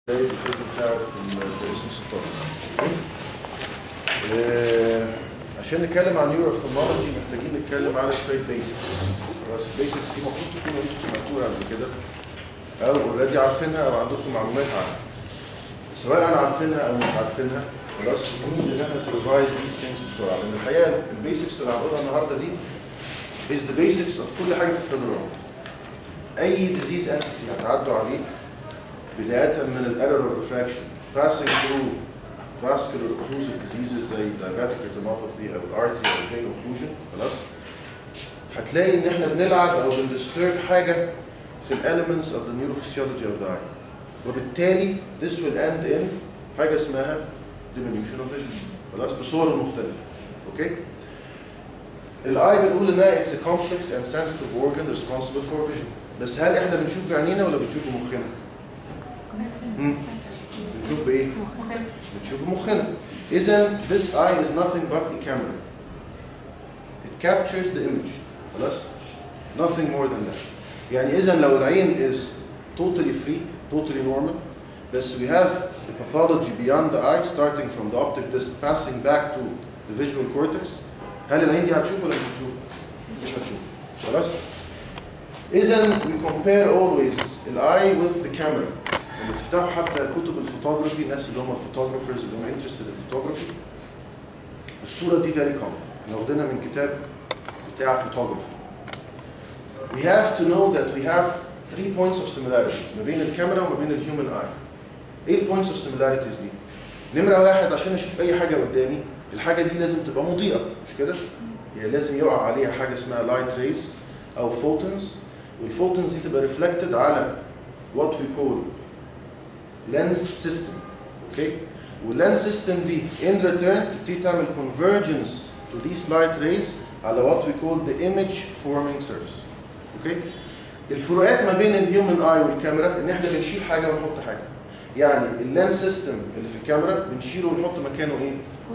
جايز الجزء بتاعه في الاسم 16 آه، عشان نتكلم عن نيورو اوفثالمولوجي محتاجين نتكلم على شويه بيسكس خلاص البيسكس دي المفروض تكونوا انتوا سمعتوها قبل كده او اوريدي عارفينها او عندكم معلومات عنها سواء عارفينها او مش عارفينها خلاص المهم ان احنا تريفايز these things بسرعه لان الحقيقه البيسكس اللي هنقولها النهارده دي is the basics of كل حاجه في التدريب اي ديزيز انتيتي هتعدوا عليه بدايه من الايرور ريفراكشن passing through vascular occlusive diseases زي diabetic retinopathy او الارتري او vein occlusion خلاص هتلاقي ان احنا بنلعب او بندسترب حاجه في elements of the neurophysiology of the eye وبالتالي this will end in حاجه اسمها diminution of vision خلاص بصور مختلفه اوكي الاي بنقول انها it's a complex and sensitive organ responsible for vision بس هل احنا بنشوف بعينينا ولا بنشوف بمخنا؟ مم. بنشوف بايه؟ بنشوف بمخنا اذا this eye is nothing but a camera it captures the image خلاص nothing more than that يعني اذا لو العين is totally free totally normal بس we have the pathology beyond the eye starting from the optic disc passing back to the visual cortex هل العين دي هتشوف ولا مش هتشوف؟ مش هتشوف خلاص؟ اذا we compare always الاي with the camera لما تفتحوا حتى كتب الفوتوغرافي الناس اللي هم الفوتوغرافرز اللي هم interested in photography الصوره دي very common احنا واخدينها من كتاب بتاع photography we have to know that we have three points of similarities ما بين الكاميرا وما بين الهيومن اي ايه البوينتس اوف similarities دي نمره واحد عشان اشوف اي حاجه قدامي الحاجه دي لازم تبقى مضيئه مش كده يعني لازم يقع عليها حاجه اسمها لايت ريز او فوتونز والفوتونز دي تبقى ريفلكتد على what we call lens system اوكي واللens system دي in return تبتدي تعمل convergence to these light rays على what we call the image forming surface اوكي الفروقات ما بين الهيومن اي والكاميرا ان احنا بنشيل حاجه ونحط حاجه يعني اللانس سيستم اللي في الكاميرا بنشيله ونحط مكانه ايه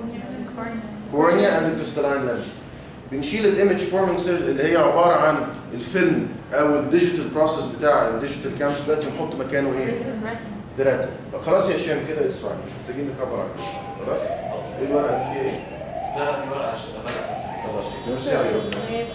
كورنيا اند كريستالين لانس بنشيل الايمج فورمينج سيرج اللي هي عباره عن الفيلم او الديجيتال بروسيس بتاع الديجيتال كامس دلوقتي ونحط مكانه ايه؟ دراتا خلاص يا هشام كده اتس فاين مش محتاجين نكبر على كده خلاص ايه الورقه اللي فيها ايه؟ لا لا دي ورقة عشان أبلغ بس خلاص ميرسي عليكم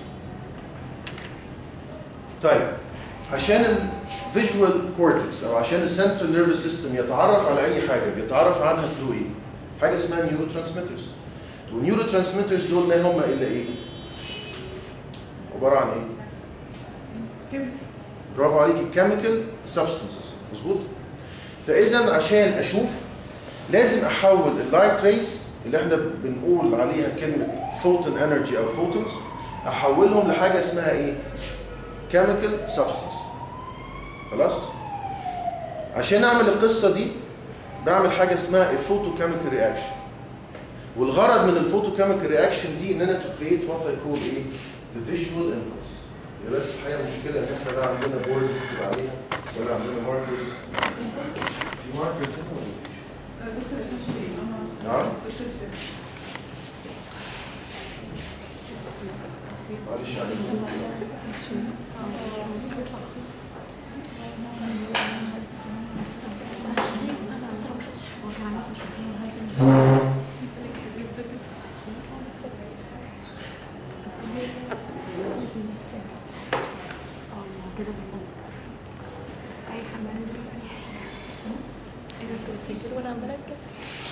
طيب عشان الفيجوال كورتكس او عشان السنترال نيرفس سيستم يتعرف على اي حاجه بيتعرف عنها ثرو ايه؟ حاجه اسمها نيورو ترانسميترز والنيورو ترانسميترز دول ما هم الا ايه؟ عباره عن ايه؟ برافو عليكي كيميكال سبستانسز مظبوط؟ فاذا عشان اشوف لازم احول اللايت ريز اللي احنا بنقول عليها كلمه فوتون انرجي او فوتونز احولهم لحاجه اسمها ايه؟ كيميكال سبستانس خلاص؟ عشان اعمل القصه دي بعمل حاجه اسمها الفوتو كيميكال رياكشن والغرض من الفوتو كيميكال رياكشن دي ان انا تو كريت وات اي كول ايه؟ ذا فيجوال امبلس بس الحقيقه المشكله ان احنا لا عندنا بورد نكتب عليها ولا عندنا ماركرز في ماركرز هنا ولا مفيش؟ نعم معلش عليكم وانا عماله اتكلم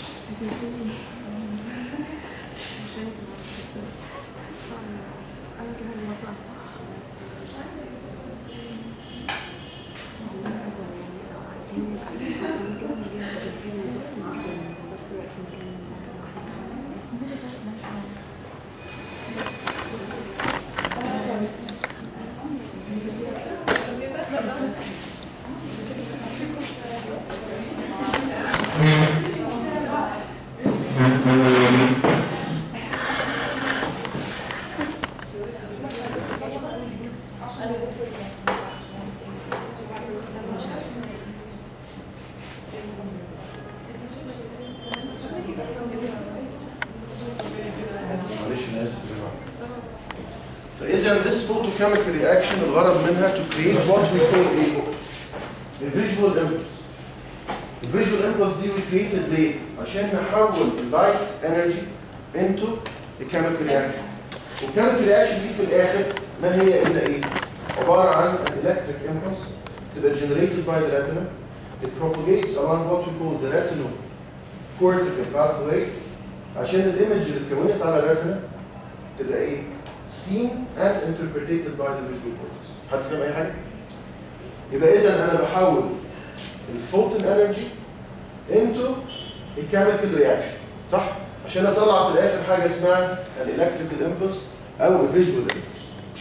معلش انا اسف يا جماعه فاذا this photochemical reaction الغرض منها to create what we call a, a visual impulse الفيجوال امبلس دي created ليه؟ عشان نحول اللايت انرجي into a chemical reaction والchemical reaction دي في الاخر ما هي الا ايه؟ عباره عن an electric impulse تبقى generated by the retina it propagates along what we call the retinal cortical pathway عشان الايمج اللي اتكونت على الريتنا تبقى ايه؟ seen and interpreted by the visual cortex حد فاهم اي حاجه؟ يبقى اذا انا بحول الفوتون انرجي into a chemical reaction صح؟ عشان اطلع في الاخر حاجه اسمها الالكتريكال امبلس او الفيجوال امبلس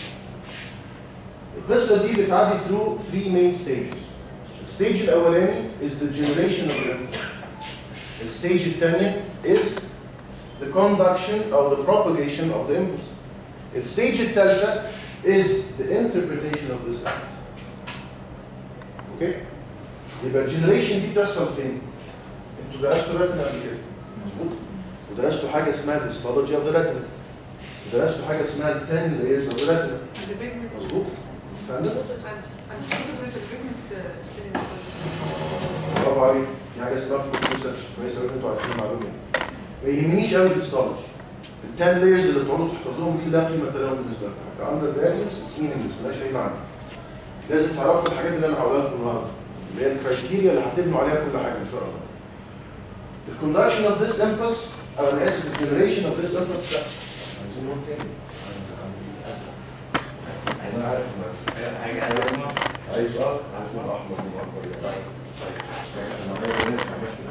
القصه دي بتعدي through three main stages الستيج الاولاني is the generation of the impulse الستيج الثانيه is the conduction or the propagation of the impulse الستيج الثالثه is the interpretation of this impulse اوكي يبقى الجنريشن دي بتحصل فين؟ انتوا درستوا ريتنا قبل كده مظبوط ودرستوا حاجه اسمها الهيستولوجي اوف ذا ريتنا ودرستوا حاجه اسمها ال 10 layers of the retina مظبوط فاهمين؟ برافو عليك في حاجه اسمها فوكس كويس قوي انتوا عارفين المعلومه دي ما يهمنيش قوي الهيستولوجي ال 10 layers اللي بتقعدوا تحفظوهم دي لا قيمه لهم بالنسبه لكم كاندر جراديوتس اتس مينينجلس مالهاش اي معنى لازم تعرفوا الحاجات اللي انا هقولها لكم النهارده اللي هي الكرايتيريا اللي هتبنوا عليها كل حاجه ان شاء الله الكوندكشن اوف ذيس امبلس او انا اسف الجنريشن اوف ذيس امبلس لا عايزين نقول تاني انا عارف أنا حاجة حاجة عايز اه عايز من احمر من اكبر يعني أنا عايز نفهم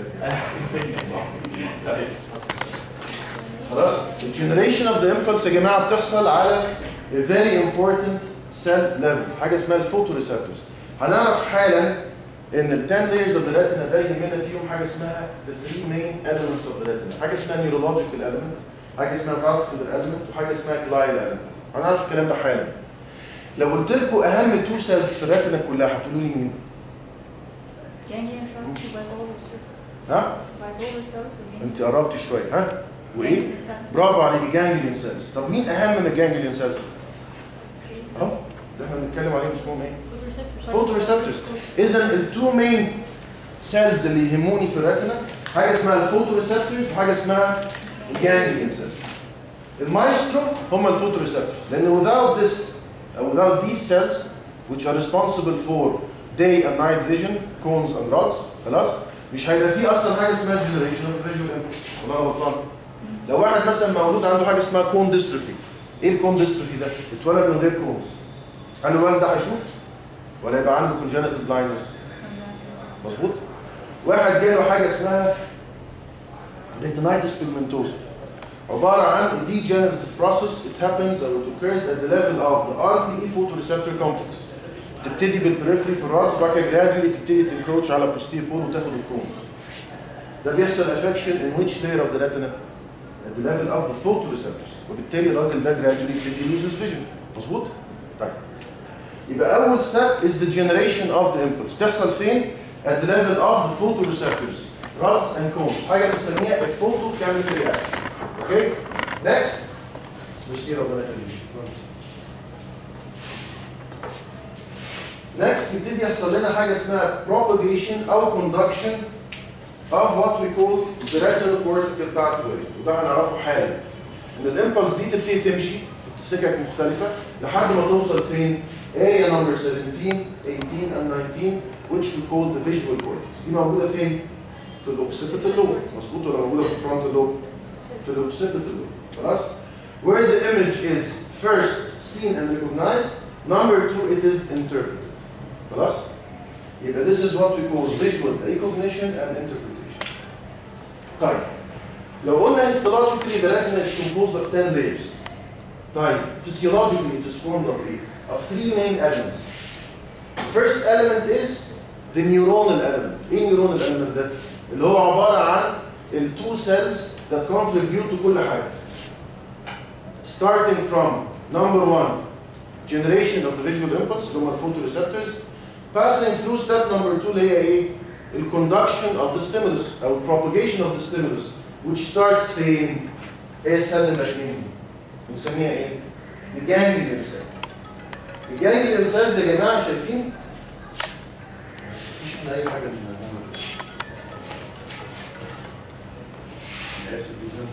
مش كده. طيب خلاص الجنريشن اوف ذا امبلس يا جماعه بتحصل على a very important cell level حاجه اسمها الفوتوريسبتورز هنعرف حالا ان ال 10 layers of the retina ده يهمنا فيهم حاجه اسمها the three main elements of the retina حاجه اسمها neurological element حاجه اسمها vascular element وحاجه اسمها glial element هنعرف الكلام ده حالا لو قلت لكم اهم تو سيلز في الريتنا كلها هتقولوا لي مين؟ Ganglion cells bipolar cells. ها؟ Bipolar cells. انت قربتي شويه ها؟ وايه؟ Ganglion cells. برافو عليكي جانجليون سيلز طب مين اهم من الجانجليون سيلز؟ Crease. اهو ده احنا بنتكلم عليهم اسمهم ايه؟ Photoreceptors. فوتوريسبتورز اذا التو مين سيلز اللي يهموني في الريتنا حاجه اسمها الفوتوريسبتورز وحاجه اسمها الجانجليون سيلز المايسترو هم الفوتوريسبتورز لان without this uh, without these cells which are responsible for day and night vision cones and rods خلاص مش هيبقى فيه اصلا حاجه اسمها generation of visual impulse ولا انا غلطان لو واحد مثلا مولود عنده حاجه اسمها كون ديستروفي ايه الكون ديستروفي ده اتولد من غير كونز هل الولد ده هيشوف ولا يبقى عنده congenital blindness مظبوط واحد جاله حاجه اسمها retinitis pigmentosa عباره عن a degenerative process it happens or it occurs at the level of the RPE photoreceptor complex تبتدي بالبريفري في الراس وبعد كده gradually تبتدي تنكروتش على posterior pole وتاخد الكونز ده بيحصل affection in which layer of the retina at the level of the photoreceptors وبالتالي الراجل ده gradually يبتدي loses vision مظبوط طيب يبقى اول step is the generation of the impulse تحصل فين at the level of the photoreceptors rods and cones حاجه بنسميها a photochemical reaction اوكي next بصي ربنا يخليك شكرا next يبتدي يحصل لنا حاجه اسمها propagation او conduction of what we call the retinal cortical pathway وده هنعرفه حالا ان الامبلس دي تبتدي تمشي في سكك مختلفه لحد ما توصل فين area number 17 18 and 19 which we call the visual cortex دي موجوده فين في الاوكسيبيتال لوب مظبوط ولا موجوده في الفرونتال لوب في الاوكسيبيتال لوب خلاص where the image is first seen and recognized number two it is interpreted خلاص يبقى this is what we call visual recognition and interpretation طيب لو قلنا histologically the retina is composed of 10 layers طيب physiologically it is formed of eight of three main elements the first element is the neuronal element ايه neuronal element ده اللي هو عبارة عن ال two cells that contribute to كل حاجة starting from number one generation of the visual impulse اللي هم photoreceptors passing through step number two اللي هي ايه ال conduction of the stimulus او propagation of the stimulus which starts فين ايه السل المكاني بنسميها ايه الجانجليون سيل الجانجليون سيلز يا جماعه شايفين مفيش احنا اي حاجه من اسف جدا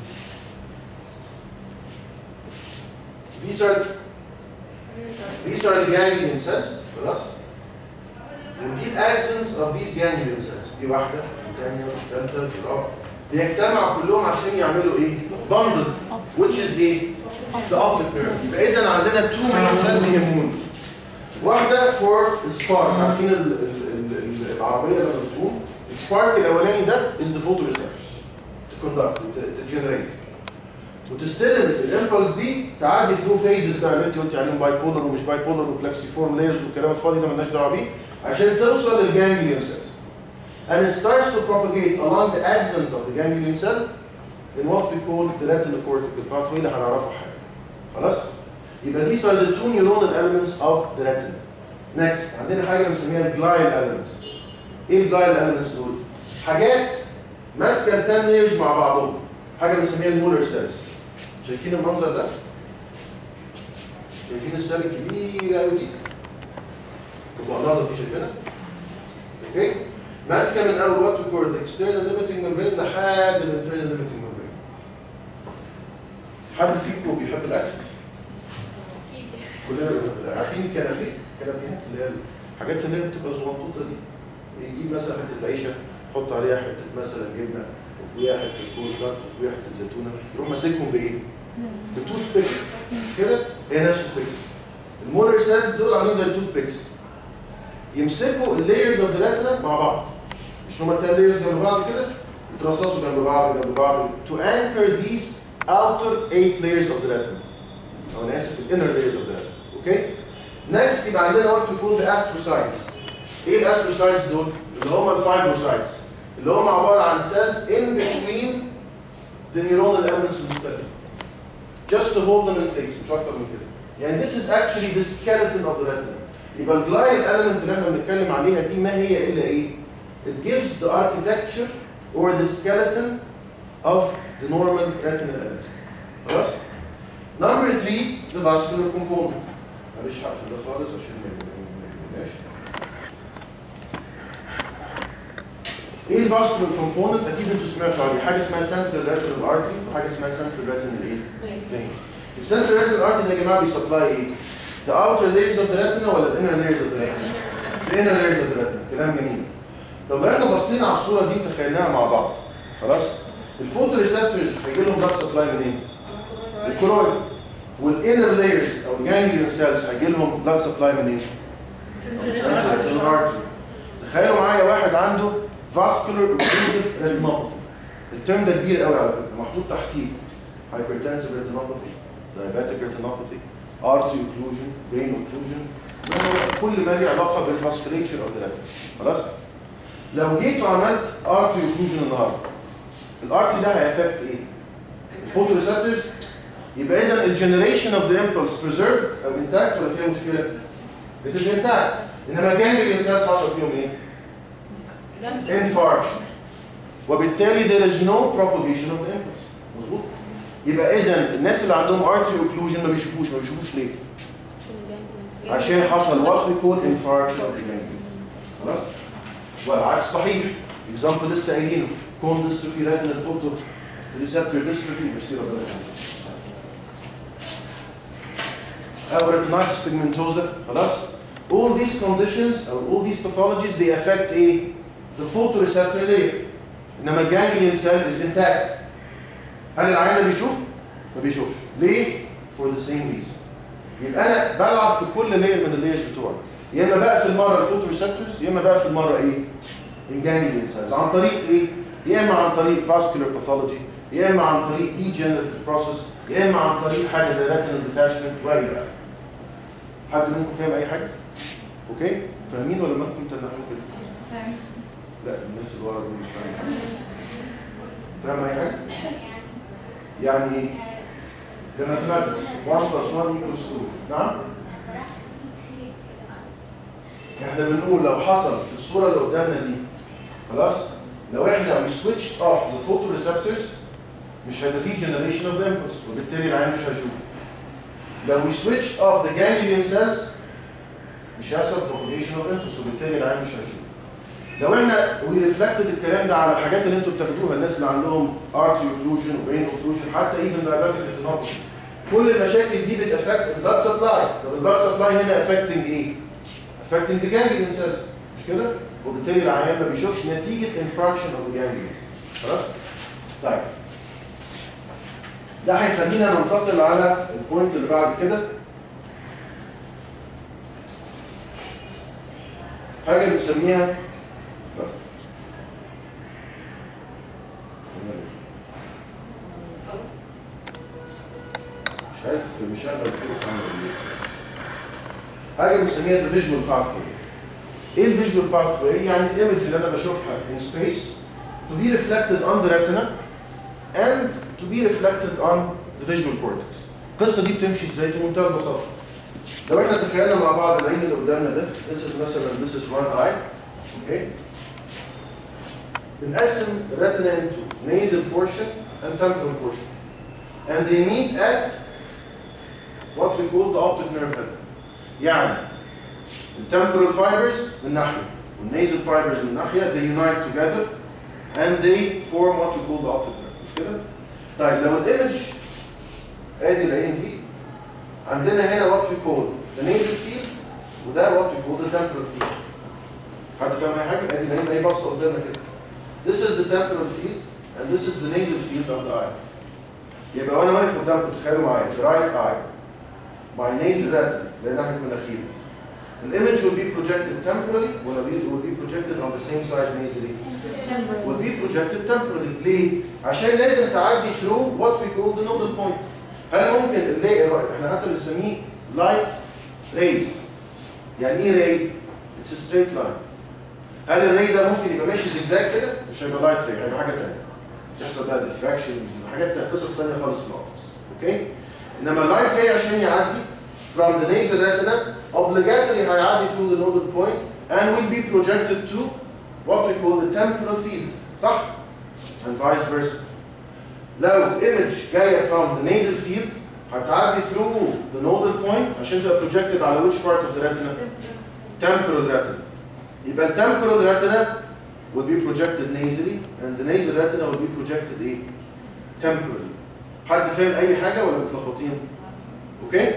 These are these are the ganglion cells خلاص ودي الاكسنس of these ganglion cells دي واحده الثانيه والثالثه والرابعه بيجتمعوا كلهم عشان يعملوا ايه؟ bundle which is the the optic nerve يبقى اذا عندنا two main cells يهمون واحده for السبارك عارفين ال- ال- ال- العربيه لما بتقوم السبارك الاولاني ده is the photoreceptors to conduct to, to generate وتستلم الامبلس دي تعدي ثرو فيزز بقى اللي انت قلتي عليهم باي بولر ومش باي بولر وبلاكسيفورم لايرز والكلام الفاضي ده مالناش دعوه بيه عشان توصل للجانجليون cells and it starts to propagate along the axons of the ganglion cell in what we call the retinocortical pathway اللي هنعرفه حالا خلاص يبقى these are the two neuronal elements of the retina next عندنا حاجه بنسميها الجلايل elements ايه الجلايل elements دول حاجات ماسكه التان لايرز مع بعضهم حاجه بنسميها المولر سيلز شايفين المنظر ده شايفين السيل الكبيره قوي دي تبقى نظر دي شايفينها اوكي ماسكه من اول وات كور الاكسترنال ليميتنج ممبرين لحد الانترنال ليميتنج ممبرين حد فيكم بيحب الاكل كلنا بنحب الاكل عارفين الكنابيه الكنابيهات اللي هي الحاجات اللي هي بتبقى صغنطوطه دي يجيب مثلا حته عيشه يحط عليها حته مثلا جبنه وفوقيها حته كول كات وفوقيها حته زيتونه يروح ماسكهم بايه؟ بتوث بيك مش كده؟ هي نفس الفكره المولر سيلز دول عاملين زي التوث بيكس يمسكوا اللايرز اوف ذا ريتنا مع بعض مش هما التلات لايرز جنب بعض كده يترصصوا جنب بعض جنب بعض to anchor these outer eight layers of the retina او انا اسف ال inner layers of the retina اوكي next يبقى عندنا what we call the astrocytes ايه الاستروسايتس دول اللي هم الفايبروسايتس اللي هم عباره عن cells in between the neuronal elements المختلفه just to hold them in place مش اكتر من كده يعني this is actually the skeleton of the retina يبقى الجلايل element اللي احنا بنتكلم عليها دي ما هي الا ايه it gives the architecture or the skeleton of the normal retinal element خلاص number three the vascular component معلش هقفل ده خالص عشان ما ما يبقاش ايه الفاسكولار كومبوننت اكيد انتوا سمعتوا عليه حاجه اسمها سنترال ريتينال ارتري وحاجه اسمها سنترال ريتينال ايه فين السنترال ريتينال ارتري ده يا جماعه بيسبلاي ايه the outer layers of the retina ولا the inner layers of the retina the inner layers of the retina كلام جميل طب لو احنا بصينا على الصوره دي وتخيلناها مع بعض خلاص الفوتو ريسبتورز هيجي لهم بلاد سبلاي منين الكرويد والانر لايرز او الجانجليون سيلز هيجي لهم بلاد سبلاي منين الارتري تخيلوا معايا واحد عنده vascular occlusive retinopathy الترم ده كبير قوي على فكره محطوط تحتيه hypertensive retinopathy diabetic retinopathy artery occlusion vein occlusion ده هو كل ما ليه علاقه بالفاسكوليتشر اوف ذا retina خلاص لو جيت وعملت artery occlusion النهارده الارتري ده هيأفكت ايه؟ الفوتو ريسبتورز يبقى اذا الجنريشن اوف ذا امبلس preserved او intact ولا فيها مشكله؟ it is intact انما ganglion cells حصل فيهم ايه؟ infarction وبالتالي there is no propagation of the impulse مظبوط يبقى اذا الناس اللي عندهم artery occlusion ما بيشوفوش ما بيشوفوش ليه عشان حصل what we call infarction of the ganglion خلاص والعكس صحيح example لسه قايلينه كون dystrophy retinal photo receptor dystrophy مش سيرة بلا او retinitis pigmentosa خلاص all these conditions or all these pathologies they affect ايه the photoreceptor layer انما الجانجليون cell is intact هل العيان بيشوف؟ ما بيشوفش ليه؟ for the same reason يبقى انا بلعب في كل layer من اللايرز بتوعي يا اما بقى في المره الفوتوريسبتورز يا اما بقى في المره ايه؟ الجانجليون cells عن طريق ايه؟ يا اما عن طريق vascular pathology يا اما عن طريق degenerative process يا اما عن طريق حاجه زي retinal detachment والى اخره حد منكم فاهم اي حاجه؟ اوكي؟ فاهمين ولا ما كنتوا تنحوا كده؟ لا الناس اللي ورا دول مش فاهم حاجه فاهم اي حاجه؟ يعني ايه؟ ده mathematics 1 plus 1 equals 2 نعم؟ احنا بنقول لو حصل في الصوره اللي قدامنا دي خلاص لو احنا we switched off the photoreceptors مش هيبقى فيه generation of impulse وبالتالي العين مش هيشوف لو we switched off the ganglion cells مش هيحصل propagation of impulse وبالتالي العين مش هيشوف لو احنا وريفلكتد الكلام ده على الحاجات اللي انتوا بتاخدوها الناس اللي عندهم ارتري اوكلوجن وبرين اوكلوجن حتى ايفن دايابيتك ريتينوباثي كل المشاكل دي بتافكت البلاد سبلاي طب البلاد سبلاي هنا افكتنج ايه؟ افكتنج جانجليون سيلز مش كده؟ وبالتالي العيان ما بيشوفش نتيجه انفراكشن اوف جانجليون خلاص؟ طيب ده هيخلينا ننتقل على البوينت اللي بعد كده حاجه بنسميها لا. مش عارف مشغل كده عامل ايه حاجه بنسميها the visual pathway ايه ال visual pathway يعني الايمج اللي انا بشوفها in space to be reflected on the retina and to be reflected on the visual cortex القصه دي بتمشي ازاي في منتهى البساطه لو احنا تخيلنا مع بعض العين اللي قدامنا ده this is مثلا this is one eye okay بنقسم الريتنا into nasal portion and temporal portion and they meet at what we call the optic nerve head يعني الtemporal fibers من ناحية والnasal fibers من ناحية they unite together and they form what we call the optic nerve مش كده؟ طيب لو الايمج ادي العين دي عندنا هنا what we call the nasal field وده what we call the temporal field حد فاهم اي حاجه؟ ادي العين اهي باصه قدامنا كده This is the temporal field and this is the nasal field of the eye يبقى وانا واقف قدامكم تخيلوا معايا the right eye my nasal retina اللي هي ناحيه مناخيري الامage will be projected temporally will be, will be projected on the same side nasally will be projected temporally ليه؟ عشان لازم تعدي through what we call the nodal point هل ممكن نلاقي احنا حتى بنسميه light rays يعني ايه ray؟ it's a straight line هل الراي ده ممكن يبقى ماشي زجزاج كده؟ مش هيبقى لايت راي هيبقى حاجه ثانيه يحصل بقى ديفراكشن حاجات تانية قصص ثانيه خالص في الاوبتكس اوكي؟ انما اللايت راي عشان يعدي from the nasal retina obligatory هيعدي through the nodal point and will be projected to what we call the temporal field صح؟ and vice versa لو image جايه from the nasal field هتعدي through the nodal point عشان تبقى projected على which part of the retina؟ temporal retina يبقى ال temporal retina will be projected nasally and the nasal retina will be projected ايه؟ temporally حد فاهم اي حاجه ولا متلخبطين؟ اوكي؟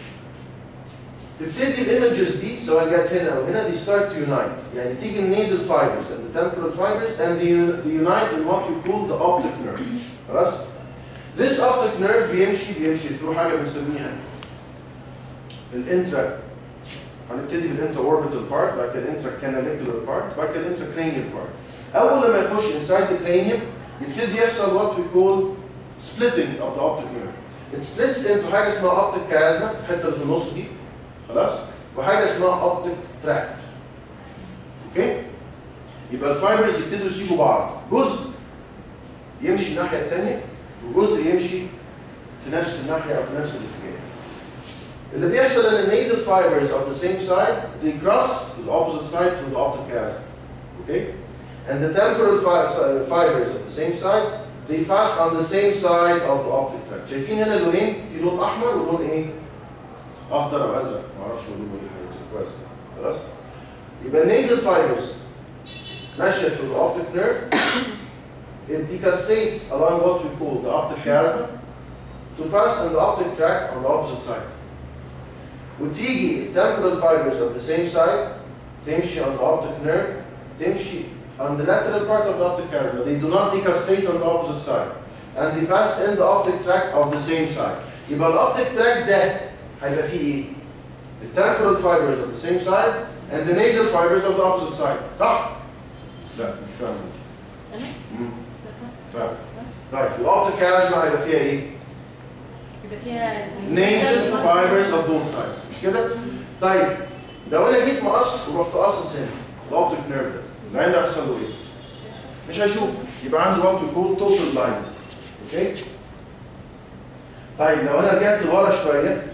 تبتدي الايمجز دي سواء جت هنا او هنا دي start to unite يعني تيجي النيزل fibers and the temporal fibers and they, uni- they unite in what you call the optic nerve خلاص this optic nerve بيمشي بيمشي through حاجه بنسميها الانترا هنبتدي بالانترا اوربيتال بارت بعد كده الانترا كاناليكولار بارت بعد كده الانترا cranial بارت اول لما يخش inside the cranium يبتدي يحصل what we call splitting of the optic nerve it splits into حاجه اسمها optic chiasma الحته اللي في النص دي خلاص وحاجه اسمها اوبتيك تراكت اوكي يبقى الفايبرز يبتدوا يسيبوا بعض جزء يمشي الناحيه الثانيه وجزء يمشي في نفس الناحيه او في نفس الاتجاه اللي بيحصل ان النيزل fibers of the same side they cross to the opposite side through the optic chiasm okay and the temporal fi- uh, fibers of the same side they pass on the same side of the optic tract شايفين هنا لونين في لون احمر ولون ايه اخضر او ازرق ما اعرفش هو لونه ايه كويس خلاص يبقى النيزل فايبرز ماشيه through the optic nerve it decussates along what we call the optic chiasm to pass on the optic tract on the opposite side وتيجي temporal fibers of the same side تمشي on the optic nerve تمشي on the lateral part of the optic chiasm they do not decussate on the opposite side and they pass in the optic tract of the same side يبقى الاوبتيك تراك ده هيبقى فيه ايه؟ the temporal fibers of the same side and the nasal fibers of the opposite side صح؟ لا مش فاهم تمام مم. فاهم طيب الاوبتيك كازما هيبقى فيها ايه؟ يبقى فيها nasal fibers of both sides مش كده؟ طيب لو انا جيت مقص ورحت قاصص هنا الاوبتيك نيرف ده العين ده هيحصل له ايه؟ مش هيشوف يبقى عنده what we call total blindness اوكي؟ طيب لو انا رجعت لورا شويه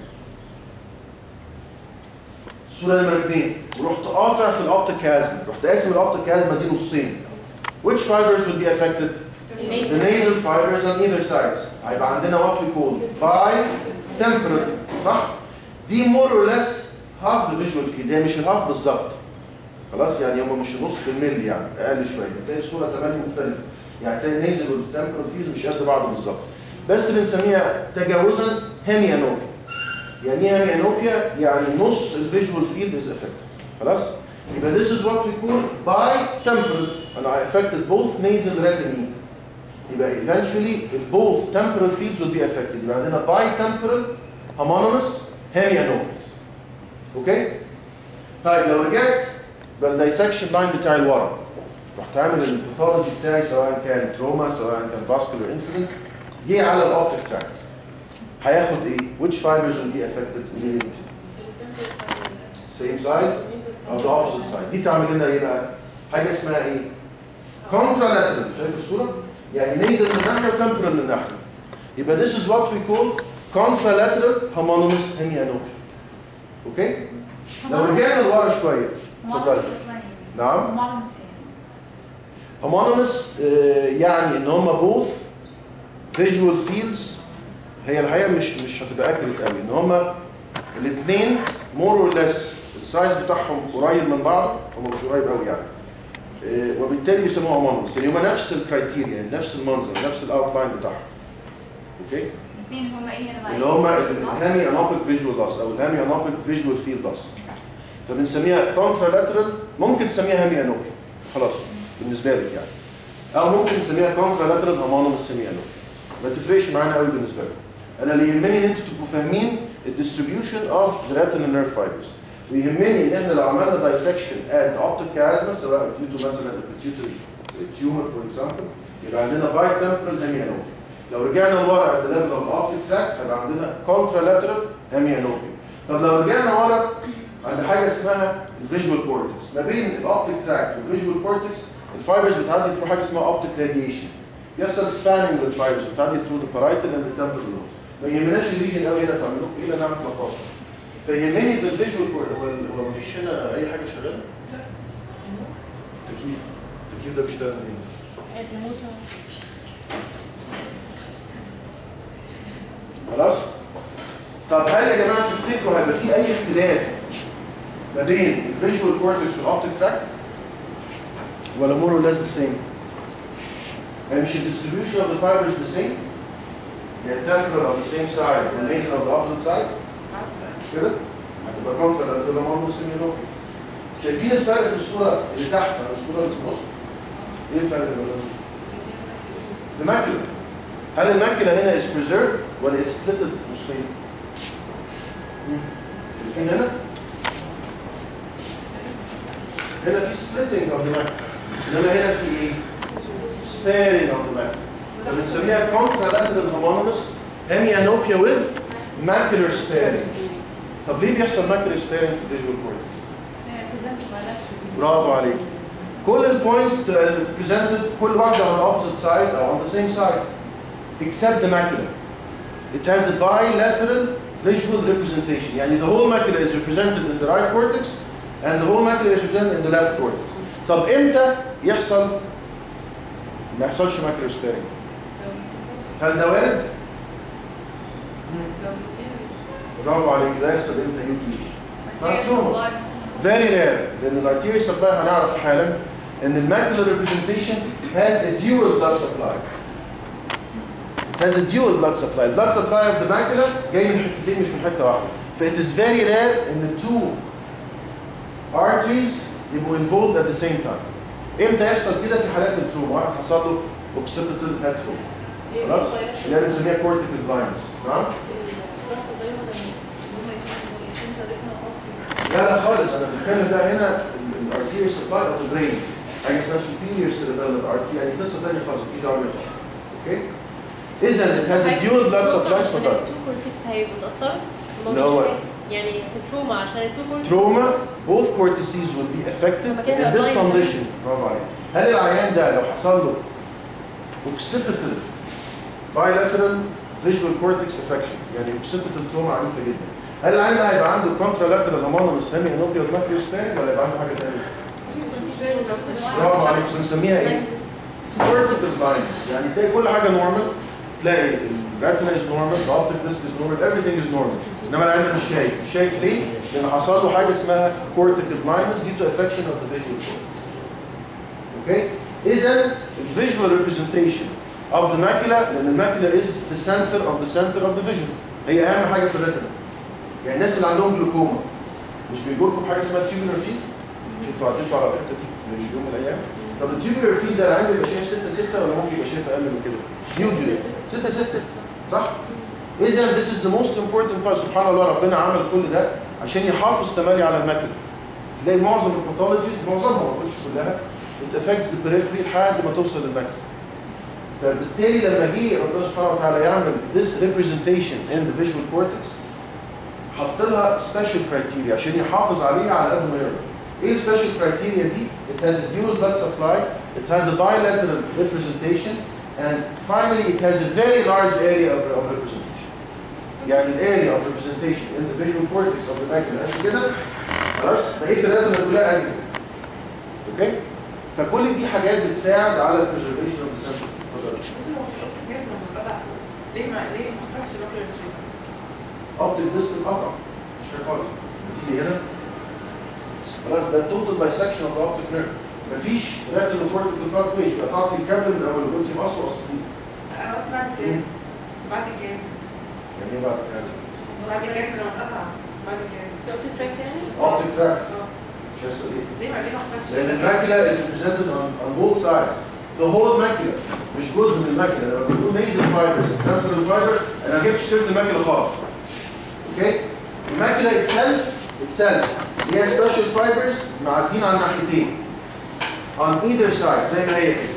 الصوره نمره اثنين ورحت قاطع في الاوبتيك كازما رحت قاسم الاوبتيك كازما دي نصين which fibers would be affected؟ the nasal fibers on either sides هيبقى عندنا what we call bitemporal صح؟ دي more or less half the visual field هي مش الهاف بالظبط خلاص يعني هم مش نص في الملي يعني اقل شويه تلاقي الصوره تملي مختلفه يعني تلاقي النيزل والتمبرال فيلد مش قد بعض بالظبط بس بنسميها تجاوزا هيمي انوبيا يعني ايه هيمي انوبيا يعني نص الفيجوال فيلد از افكتد خلاص يبقى this is what we call bitemporal and I affected both nasal retinae يبقى eventually both temporal fields will be affected يبقى عندنا bitemporal homonymous hemianopus اوكي طيب لو رجعت بالدايسكشن لاين بتاع الورا رحت عامل الباثولوجي بتاعي سواء كان تروما سواء كان فاسكولار انسيدنت جه على الاوبتيك تراكت هياخد ايه؟ which fibers will be affected منين؟ same side او the opposite side دي تعمل لنا ايه بقى؟ حاجه اسمها ايه؟ contralateral شايف الصوره؟ يعني نيزل من ناحيه وتمبرال من ناحيه يبقى this is what we call contralateral homonymous hemianopia اوكي؟ لو رجعنا لورا شويه اتفضلي نعم homonymous آه، يعني ان هم both visual fields هي الحقيقه مش مش هتبقى اكيوريت قوي ان هم الاثنين more or less السايز بتاعهم قريب من بعض هم مش قريب قوي يعني آه، وبالتالي بيسموها homonymous يعني هم نفس الكرايتيريا نفس المنظر نفس الاوتلاين بتاعهم اوكي الاثنين هما ايه انا اللي هم الهامي انوبيك فيجوال لوس او الهامي انوبيك فيجوال فيلد لوس فبنسميها كونترالاترال ممكن تسميها هامي انوبيا خلاص بالنسبه لك يعني او ممكن نسميها كونترالاترال هومونيمس هامي انوبيا ما تفرقش معانا قوي بالنسبه لكم انا اللي يهمني ان انتوا تبقوا فاهمين الديستريبيوشن اوف ذا retinal نيرف فايبرز ويهمني ان احنا لو عملنا دايسكشن ات اوبتيك كازما سواء due to مثلا البيتيوتري تيومر فور اكزامبل يبقى عندنا باي تمبرال هامي انوبيا لو رجعنا ورا at the level of the optic tract هيبقى عندنا contralateral hemianopia طب لو رجعنا ورا عند حاجه اسمها الفيجوال كورتكس ما بين الاوبتيك تراكت والفيجوال كورتكس الفايبرز بتعدي ثرو حاجه اسمها اوبتيك راديشن يحصل سباننج للفايبرز بتعدي ثرو ذا بارايتال اند temporal لوبس ما يهمناش الريجن قوي هنا تعمل لكم ايه لان انا هتلخبط فيهمني بالفيجوال هو ما فيش هنا اي حاجه شغاله؟ تكييف التكييف ده بيشتغل منين؟ خلاص؟ طب هل يا جماعه تفتكروا هيبقى في اي اختلاف ما بين الفيجوال كورتكس والاوبتيك تراك؟ ولا مور اور ليس ذا سيم؟ يعني مش الديستريبيوشن اوف ذا فايبرز ذا سيم؟ يعني التمبرال اوف ذا سيم سايد والنيزل اوف ذا اوبوزيت سايد مش كده؟ هتبقى كونترا لاترال هومونيموس سيميونوبيس شايفين الفرق في الصوره اللي تحت عن الصوره اللي في النص؟ ايه الفرق اللي بينهم؟ الماكله هل الماكله هنا is preserved ولا is splitted نصين؟ مم. شايفين هنا؟ هنا في splitting of the macula انما هنا في ايه؟ sparing of the macula فبنسميها contralateral homonymous hemianopia with macular sparing طب ليه بيحصل macular sparing في الفيجوال كورتكس؟ برافو عليك كل البوينتس presented كل واحدة on the opposite side أو on the same side except the macula. It has a bilateral visual representation. يعني the whole macula is represented in the right cortex and the whole macula is represented in the left cortex. طب امتى يحصل ما يحصلش macular sparing؟ هل ده وارد؟ برافو عليك ده يحصل امتى usually؟ Very rare لأن الارتيريال سبلاي هنعرف حالا إن الماكولار representation has a dual blood supply. It has a dual blood supply. Blood supply of the macula جاي من حتتين مش من حتة واحدة. ف it is very rare إن two arteries يبقوا involved at the same time. امتى يحصل كده في حالات التروما؟ واحد حصل له occipital head trauma. خلاص؟ اللي هي بنسميها cortical blindness. نعم؟ لا لا خالص انا بتكلم بقى هنا الارتيريال سبلاي اوف ذا برين حاجه اسمها superior cerebellar artery يعني قصه ثانيه خالص مش دعوه بيها خالص اوكي اذا it has a dual blood supply اتفضل التو كورتكس هيبقوا اتأثروا؟ اللي هو يعني في التروما عشان التو كورتكس trauma both cortices will be affected طب كده in this blind. condition برافو عليك هل العيان ده لو حصل له occipital bilateral visual cortex affection يعني occipital trauma عنيفه جدا هل العيان ده هيبقى عنده contralateral homonymous hemianopia with macular sparing ولا هيبقى عنده حاجه ثانيه؟ برافو عليك بنسميها ايه؟ vertical blindness يعني تلاقي كل حاجه نورمال تلاقي الريتنا از نورمال the optic disc is normal everything is normal انما العين مش شايف مش شايف ليه؟ لان حصل له حاجه اسمها cortical blindness due to affection of the visual cortex اوكي اذا الفيجوال ريبريزنتيشن of the macula لان الماكيولا is the center of the center of the vision هي اهم حاجه في الريتنا يعني الناس اللي عندهم جلوكوما مش بيجوا لكم حاجه اسمها تيوبولار فيد مش انتوا عديتوا على الحته دي في يوم من الايام طب التيوبولار فيد ده العين بيبقى شايف 6 6 ولا ممكن يبقى شايف اقل من كده؟ يوجولي 6 6 صح؟ اذا this is the most important part سبحان الله ربنا عمل كل ده عشان يحافظ تمالي على الماكيولا تلاقي معظم الباثولوجيز معظمها ما بقولش كلها it affects the periphery لحد ما توصل للماكيولا فبالتالي لما جه ربنا سبحانه وتعالى يعمل this representation in the visual cortex حط لها special criteria عشان يحافظ عليها على قد ما يقدر. ايه السبيشال criteria دي؟ It has a dual blood supply, it has a bilateral representation, and finally it has a very large area of, of representation. يعني ال area of representation in the visual cortex of the macula قد كده خلاص بقيه الريتنا كلها قد كده. اوكي؟ فكل دي حاجات بتساعد على البريزرفيشن اوف ذا سنتر انتوا هو في اوضه كام لما اتقطع فوق ليه ما ليه ما حصلش باكل ريسبيت اوبتيك ديسك اتقطع مش حاجه خالص بتيجي هنا خلاص ده التوتال بايسكشن اوف اوبتيك نيرف مفيش ريتنال كورتيكال باث واي قطعت الكابل من اول قلت مقص وقصتين انا بس بعد الجهاز بعد الجهاز يعني ايه بعد كده بعد الجهاز لما اتقطع بعد الجهاز اوبتيك تراك يعني اوبتيك تراك اه مش هيحصل ايه ليه ما ليه ما حصلش لان الماكيولا is represented on, on both sides the whole macula مش جزء من الماكيولا لما بنقول nasal fibers temporal fiber انا ما جبتش سيره الماكيولا خالص اوكي الماكيولا itself itself هي special fibers معدين على الناحيتين on either side زي ما هي كده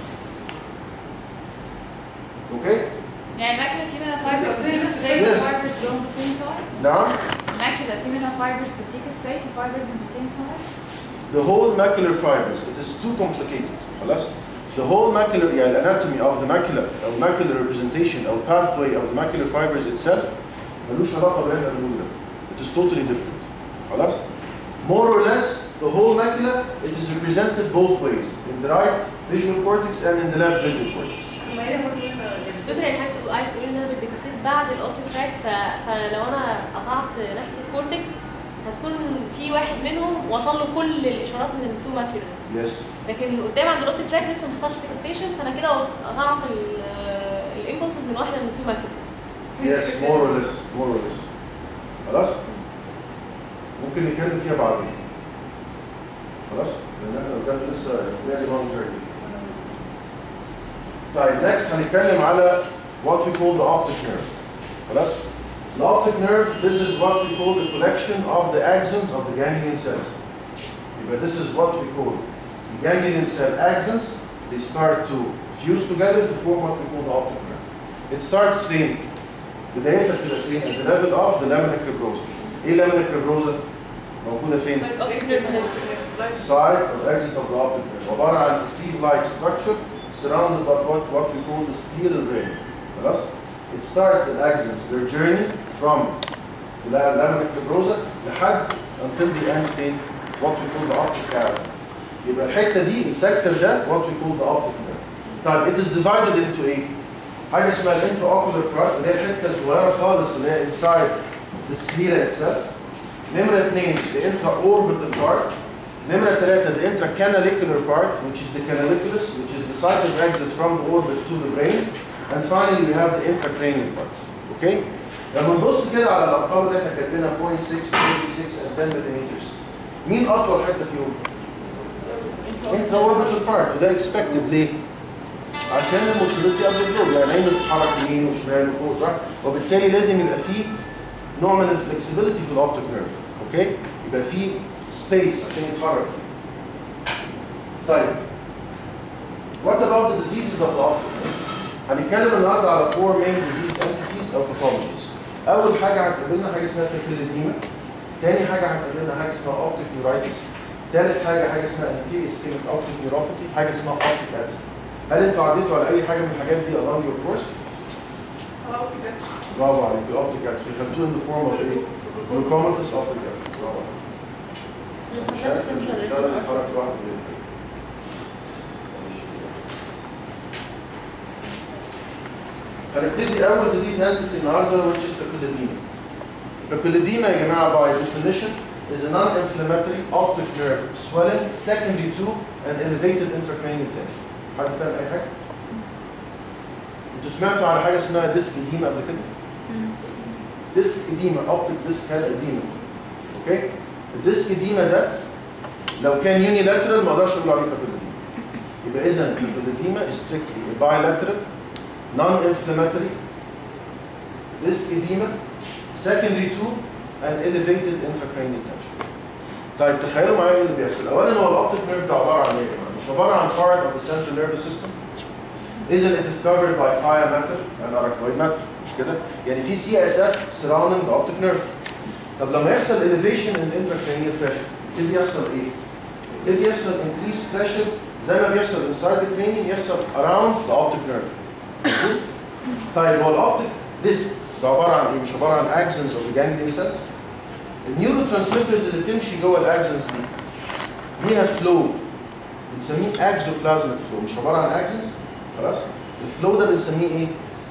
اوكي يعني الماكيولا في منها فايبرز بتديك السيك Yes. وفايبرز on the same side نعم الماكيولا في منها فايبرز بتديك السيك وفايبرز on the same side the whole macular fibers it is too complicated خلاص the whole macular يعني anatomy of the macula او macular representation او pathway of the macular fibers itself ملوش علاقه باللي احنا بنقوله ده it is totally different خلاص more or less the whole macula it is represented both ways in the right visual cortex and in the left visual cortex ما هي برضه هنا دكتور يعني حضرتك تقول- عايز تقول انها بالديكاسيت بعد الاوبتيك تراك ف- فلو انا قطعت ناحيه الكورتكس هتكون في واحد منهم وصل له كل الاشارات من التو ماكيولز yes لكن قدام عند الاوبتيك تراك لسه ما حصلش ديكاسيشن فانا كده وص- قطعت الامبلسز من واحده من التو ماكيولز yes more or less more or less خلاص ممكن نتكلم فيها بعدين خلاص لان احنا قدام لسه very long journey طيب next هنتكلم على what we call the optic nerve خلاص the optic nerve this is what we call the collection of the axons of the ganglion cells يبقى this is what we call the ganglion cell axons they start to fuse together to form what we call the optic nerve it starts فين بدايتها بتبقى فين at the level of the lamina cribrosa ايه lamina cribrosa موجوده فين side of exit of the optic nerve عباره عن sieve-like structure surrounded by what, what we call the scleral brain خلاص it starts at axons their journey from the lamina cribrosa لحد until the end فين what we call the optic cavity يبقى الحته دي السكتر ده what we call the optic nerve طيب it is divided into ايه حاجه اسمها الانترا اوكولار بارت اللي هي الحته الصغيره خالص اللي هي inside the sclera itself نمره اثنين the intra orbital part نمرة ثلاثة the intracanalicular part which is the canaliculus which is the site of exit from the orbit to the brain and finally we have the intracranial part okay لما نبص كده على الأرقام اللي احنا كاتبينها 0.6 26 and 10 millimeters مين أطول حتة فيهم؟ intra orbital part وده expected ليه؟ عشان الموتيليتي اوف ذا جلوب يعني عينه بتتحرك يمين وشمال وفوق صح؟ وبالتالي لازم يبقى فيه نوع من الفلكسبيليتي في الاوبتيك نيرف اوكي؟ يبقى فيه سبيس عشان يتحرك فيه. طيب What about the diseases of the optic nerve? هنتكلم النهارده على four main disease entities او pathologies. أول حاجة هتقابلنا حاجة اسمها papilledema. تاني حاجة هتقابلنا حاجة اسمها optic neuritis. تالت حاجة حاجة اسمها anterior ischemic optic neuropathy. حاجة اسمها optic atrophy. هل انتوا عديتوا على أي حاجة من الحاجات دي along your course؟ اه كده برافو عليك الأوبتيك atrophy. خدتوه in the form of ايه؟ glucomatous optic atrophy. برافو عليك. مش عارف البتاع ده بيتحرك لوحده ليه؟ هنبتدي اول ديزيز انتيتي النهارده which is papilledema. papilledema يا جماعه by definition is a non-inflammatory optic nerve swelling secondary to an elevated intracranial tension حد فاهم اي حاجه؟ انتوا سمعتوا على حاجه اسمها ديسك اديما قبل كده؟ ديسك اديما اوبتيك ديسك هاد اديما اوكي؟ الديسك اديما ده لو كان يونيلاترال ما اقدرش اقول عليه papilledema يبقى اذا papilledema is strictly a bilateral non-inflammatory disc edema secondary to an elevated intracranial tension. طيب تخيلوا معايا ايه اللي بيحصل؟ اولا هو الاوبتيك نيرف ده عباره عن ايه يا جماعه؟ مش عباره عن part of the central nervous system. اذا it is covered by pia matter and arachnoid matter مش كده؟ يعني في سي اس اف surrounding the optic nerve. طب لما يحصل elevation in intracranial pressure يبتدي يحصل ايه؟ يبتدي يحصل increased pressure زي ما بيحصل inside the cranium يحصل around the optic nerve. مظبوط؟ طيب هو الاوبتيك ديسك ده عباره عن ايه؟ مش عباره عن اكسنز اوف جانجليون سيلز النيورو ترانسميترز اللي بتمشي جوه الاكسنز دي ليها فلو بنسميه اكزوبلازميك فلو مش عباره عن اكسنز خلاص الفلو ده بنسميه ايه؟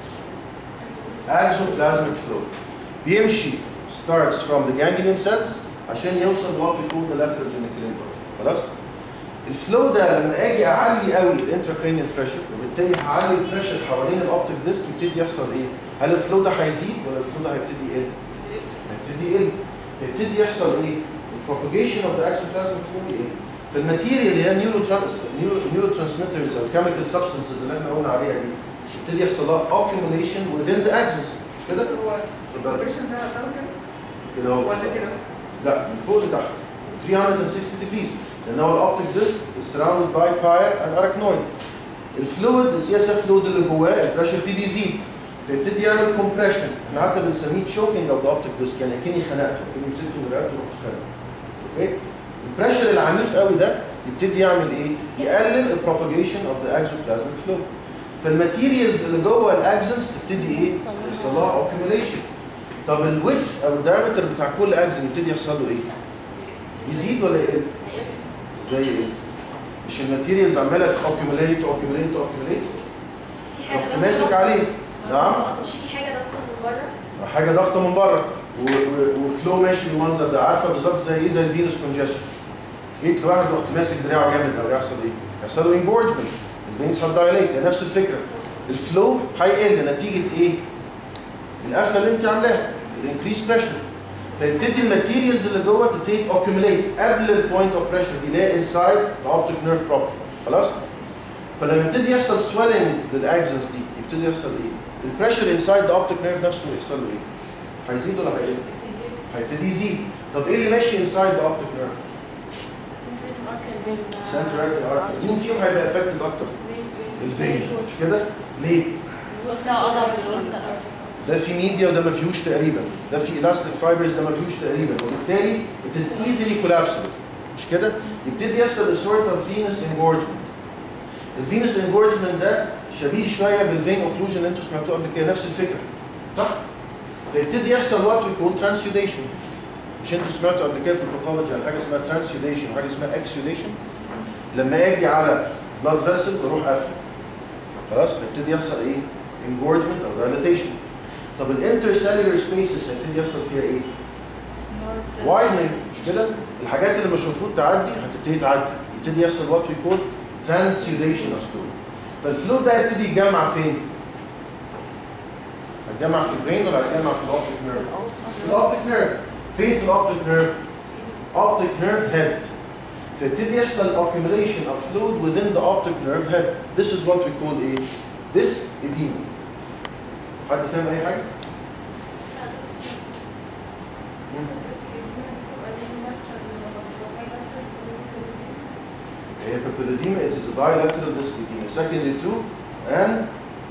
اكزوبلازميك فلو بيمشي starts from the ganglion cells عشان يوصل what we call the lateral geniculate body خلاص الفلو ده لما اجي اعلي قوي الانتراكرينيال بريشر وبالتالي هعلي البريشر حوالين الاوبتيك ديسك يبتدي يحصل ايه؟ هل الفلو ده هيزيد ولا الفلو ده هيبتدي يقل؟ هيبتدي يقل فيبتدي يحصل ايه؟ البروباجيشن اوف ذا اكسوبلازم فلو يقل فالماتيريال اللي هي نيورو نيورو ترانسميترز او الكيميكال سبستنسز اللي احنا قلنا عليها دي يبتدي يحصل لها accumulation within the axons مش كده؟ هو اتفضل البروبريشن ده ده كده كده اهو ولا كده؟ لا من فوق لتحت 360 degrees لان هو الاوبتيك ديسك is surrounded by pia and arachnoid الفلويد السي اس اف فلويد اللي جواه البريشر فيه بيزيد فيبتدي يعمل كومبريشن احنا حتى بنسميه تشوكينج اوف ذا اوبتيك ديسك يعني كاني خنقته كاني مسكته من رقبته ورحت خانقه اوكي البريشر العنيف قوي ده يبتدي يعمل ايه؟ يقلل البروباجيشن اوف ذا اكزوبلازميك فلو فالماتيريالز اللي جوه الاكسنز تبتدي ايه؟ يحصل لها اوكيوميليشن طب الويدث او الدايمتر بتاع كل اكسن يبتدي يحصل له ايه؟ يزيد ولا يقل؟ زي ايه؟ مش الماتيريالز عماله اوكيوميليت اوكيوميليت اوكيوميليت في حاجة رحت ماسك عليه نعم مش في حاجة ضغط من بره حاجه ضغطه من بره و- و- وفلو ماشي بالمنظر ده عارفه بالظبط زي ايه زي الفينوس كونجستشن جيت لواحد رحت ماسك دراعه جامد قوي يحصل ايه؟ يحصل له انجورجمنت الفينس هتدايليت هي نفس الفكره الفلو هيقل نتيجه ايه؟ القفله اللي انت عاملاها الانكريس بريشر فيبتدي الماتيريالز اللي جوه تبتدي اوكيوميليت قبل البوينت اوف بريشر دي اللي هي انسايد ذا اوبتيك نيرف بروبرتي خلاص؟ فلما يبتدي يحصل سويلنج للاكسنز دي يبتدي يحصل ايه؟ البريشر انسايد ذا اوبتيك نيرف نفسه يحصل له ايه؟ هيزيد ولا هيقل؟ هيبتدي يزيد طب ايه اللي ماشي انسايد ذا اوبتيك نيرف؟ سنترال ارك مين فيهم هيبقى افكتد اكتر؟ الفين مش كده؟ ليه؟ بتاع اضعف من الاوربيتال ده في ميديا وده ما فيهوش تقريبا ده في الاستيك فايبرز ده ما فيهوش تقريبا وبالتالي it is easily collapsible مش كده؟ يبتدي يحصل a sort of venous engorgement الفينوس engorgement ده شبيه شويه بالفين اوكلوجن اللي انتوا سمعتوه قبل كده نفس الفكره صح؟ فيبتدي يحصل what we call transudation مش انتوا سمعتوا قبل كده في الباثولوجي عن حاجه اسمها transudation وحاجه اسمها exudation لما اجي على blood vessel بروح قافل خلاص هيبتدي يحصل ايه؟ engorgement او dilatation طب الانترسيلولر سبيسز هيبتدي يحصل فيها ايه؟ وايدنج مش كده؟ الحاجات اللي مش المفروض تعدي هتبتدي تعدي يبتدي يحصل وات وي كول ترانسيوديشن اوف فلويد فالفلويد ده هيبتدي يتجمع فين؟ هيتجمع في البرين ولا هيتجمع في الاوبتيك نيرف؟ في الاوبتيك نيرف فين في الاوبتيك نيرف؟ اوبتيك نيرف هيد فيبتدي يحصل accumulation of fluid within the optic nerve head this is what we call ايه؟ this edema حد فاهم اي حاجه؟ هي papilledema it is a bilateral disc edema secondary to an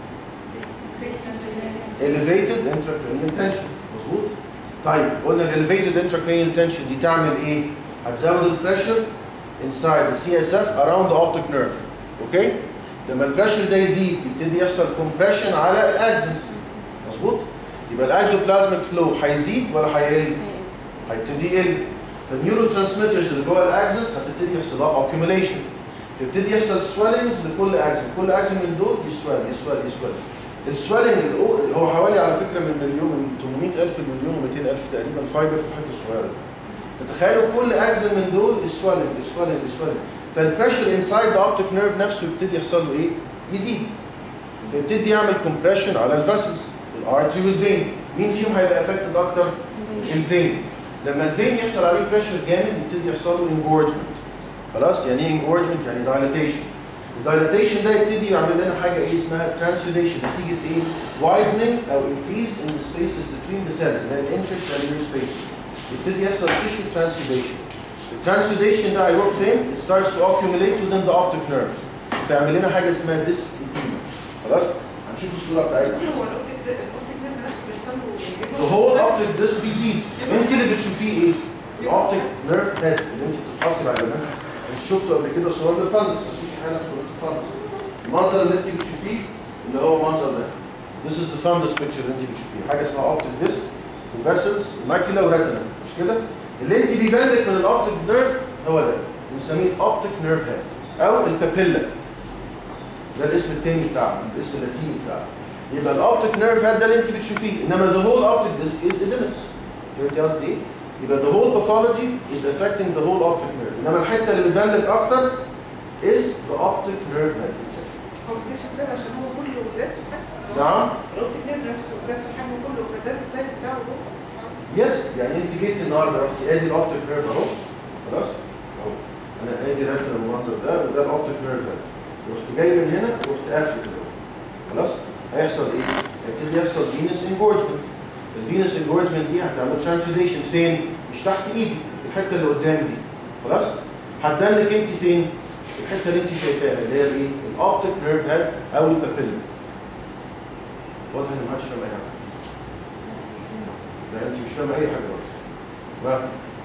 elevated intracranial tension مظبوط طيب قلنا ال elevated intracranial tension دي تعمل ايه هتزود البريشر inside the CSF around the optic nerve اوكي لما البريشر ده يزيد يبتدي يحصل compression على الاكسنس مظبوط يبقى الاكزوبلازميك فلو هيزيد ولا هيقل هيبتدي يقل فالنيورو ترانسميترز اللي جوه الاكسنس هتبتدي يحصل لها اوكيوميليشن فيبتدي يحصل سويلنجز لكل اكسن كل اكسن من دول يسوال يسوال يسوال السويلنج الأو- هو حوالي على فكره من مليون من 800000 لمليون و200000 تقريبا فايبر في الحته الصغيره دي. فتخيلوا كل اجزاء من دول السويلنج السويلنج السويلنج فالبريشر انسايد ذا اوبتيك نيرف نفسه يبتدي يحصل له ايه؟ يزيد فيبتدي يعمل كومبريشن على الفاسلز الارتري والفين مين فيهم هيبقى افكتد اكتر؟ الفين لما الفين يحصل عليه بريشر جامد يبتدي يحصل له انجورجمنت خلاص يعني ايه انجورجمنت يعني دايلاتيشن الدايلاتيشن ده يبتدي يعمل لنا حاجه ايه اسمها ترانسيوديشن نتيجه ايه widening او increase in the spaces between the cells اللي هي الانترسيلولار سبيس يبتدي يحصل tissue transudation الترانسوديشن ده هيروح فين؟ It starts to accumulate within the optic nerve تعمل لنا حاجه اسمها disc edema خلاص؟ هنشوف الصوره بتاعتها دكتور هو الاوبتيك ده الاوبتيك نيرف نفسه بيحصل له The whole optic disc بيزيد انت اللي بتشوفيه ايه؟ الاوبتيك نيرف هيد اللي انت بتتحصل على ده انت شفته قبل كده صور للفندس هتشوفي حالا صوره الفندس المنظر اللي انت بتشوفيه اللي هو المنظر ده This is the fundus picture اللي انت بتشوفيه حاجه اسمها اوبتيك ديسك وفاسلز وماكيلا وريتنا مش كده؟ اللي انت بيبان لك من الاوبتيك نيرف هو ده بنسميه الاوبتيك نيرف هيد او البابيلا ده الاسم التاني بتاعه الاسم اللاتيني بتاعه يبقى الاوبتيك نيرف هيد ده اللي انت بتشوفيه انما the whole optic disc is edematous فهمتي قصدي ايه؟ يبقى the whole pathology is affecting the whole optic nerve انما الحته اللي بتبان لك اكتر is the optic nerve head itself هو ما بيزيدش ازاي عشان هو كله زاد في الحجم نعم الاوبتيك نيرف نفسه زاد في الحجم كله فزاد السايز بتاعه هو يس يعني انت جيتي النهارده رحتي ادي الاوبتيك نيرف اهو خلاص اهو انا ادي ركن المنظر ده وده الاوبتيك نيرف هيد رحت جاي من هنا ورحت قافل كده خلاص هيحصل ايه؟ هيبتدي يحصل فينس انجورجمنت الفينس انجورجمنت دي هتعمل ترانسوديشن فين؟ مش تحت ايدي الحته اللي قدام دي خلاص؟ هتبان لك انت فين؟ الحته اللي انت شايفاها اللي هي الايه؟ الاوبتيك نيرف هيد او البابيلا واضح ان محدش فاهم اي حاجه لا انت مش فاهمه اي حاجه خالص لا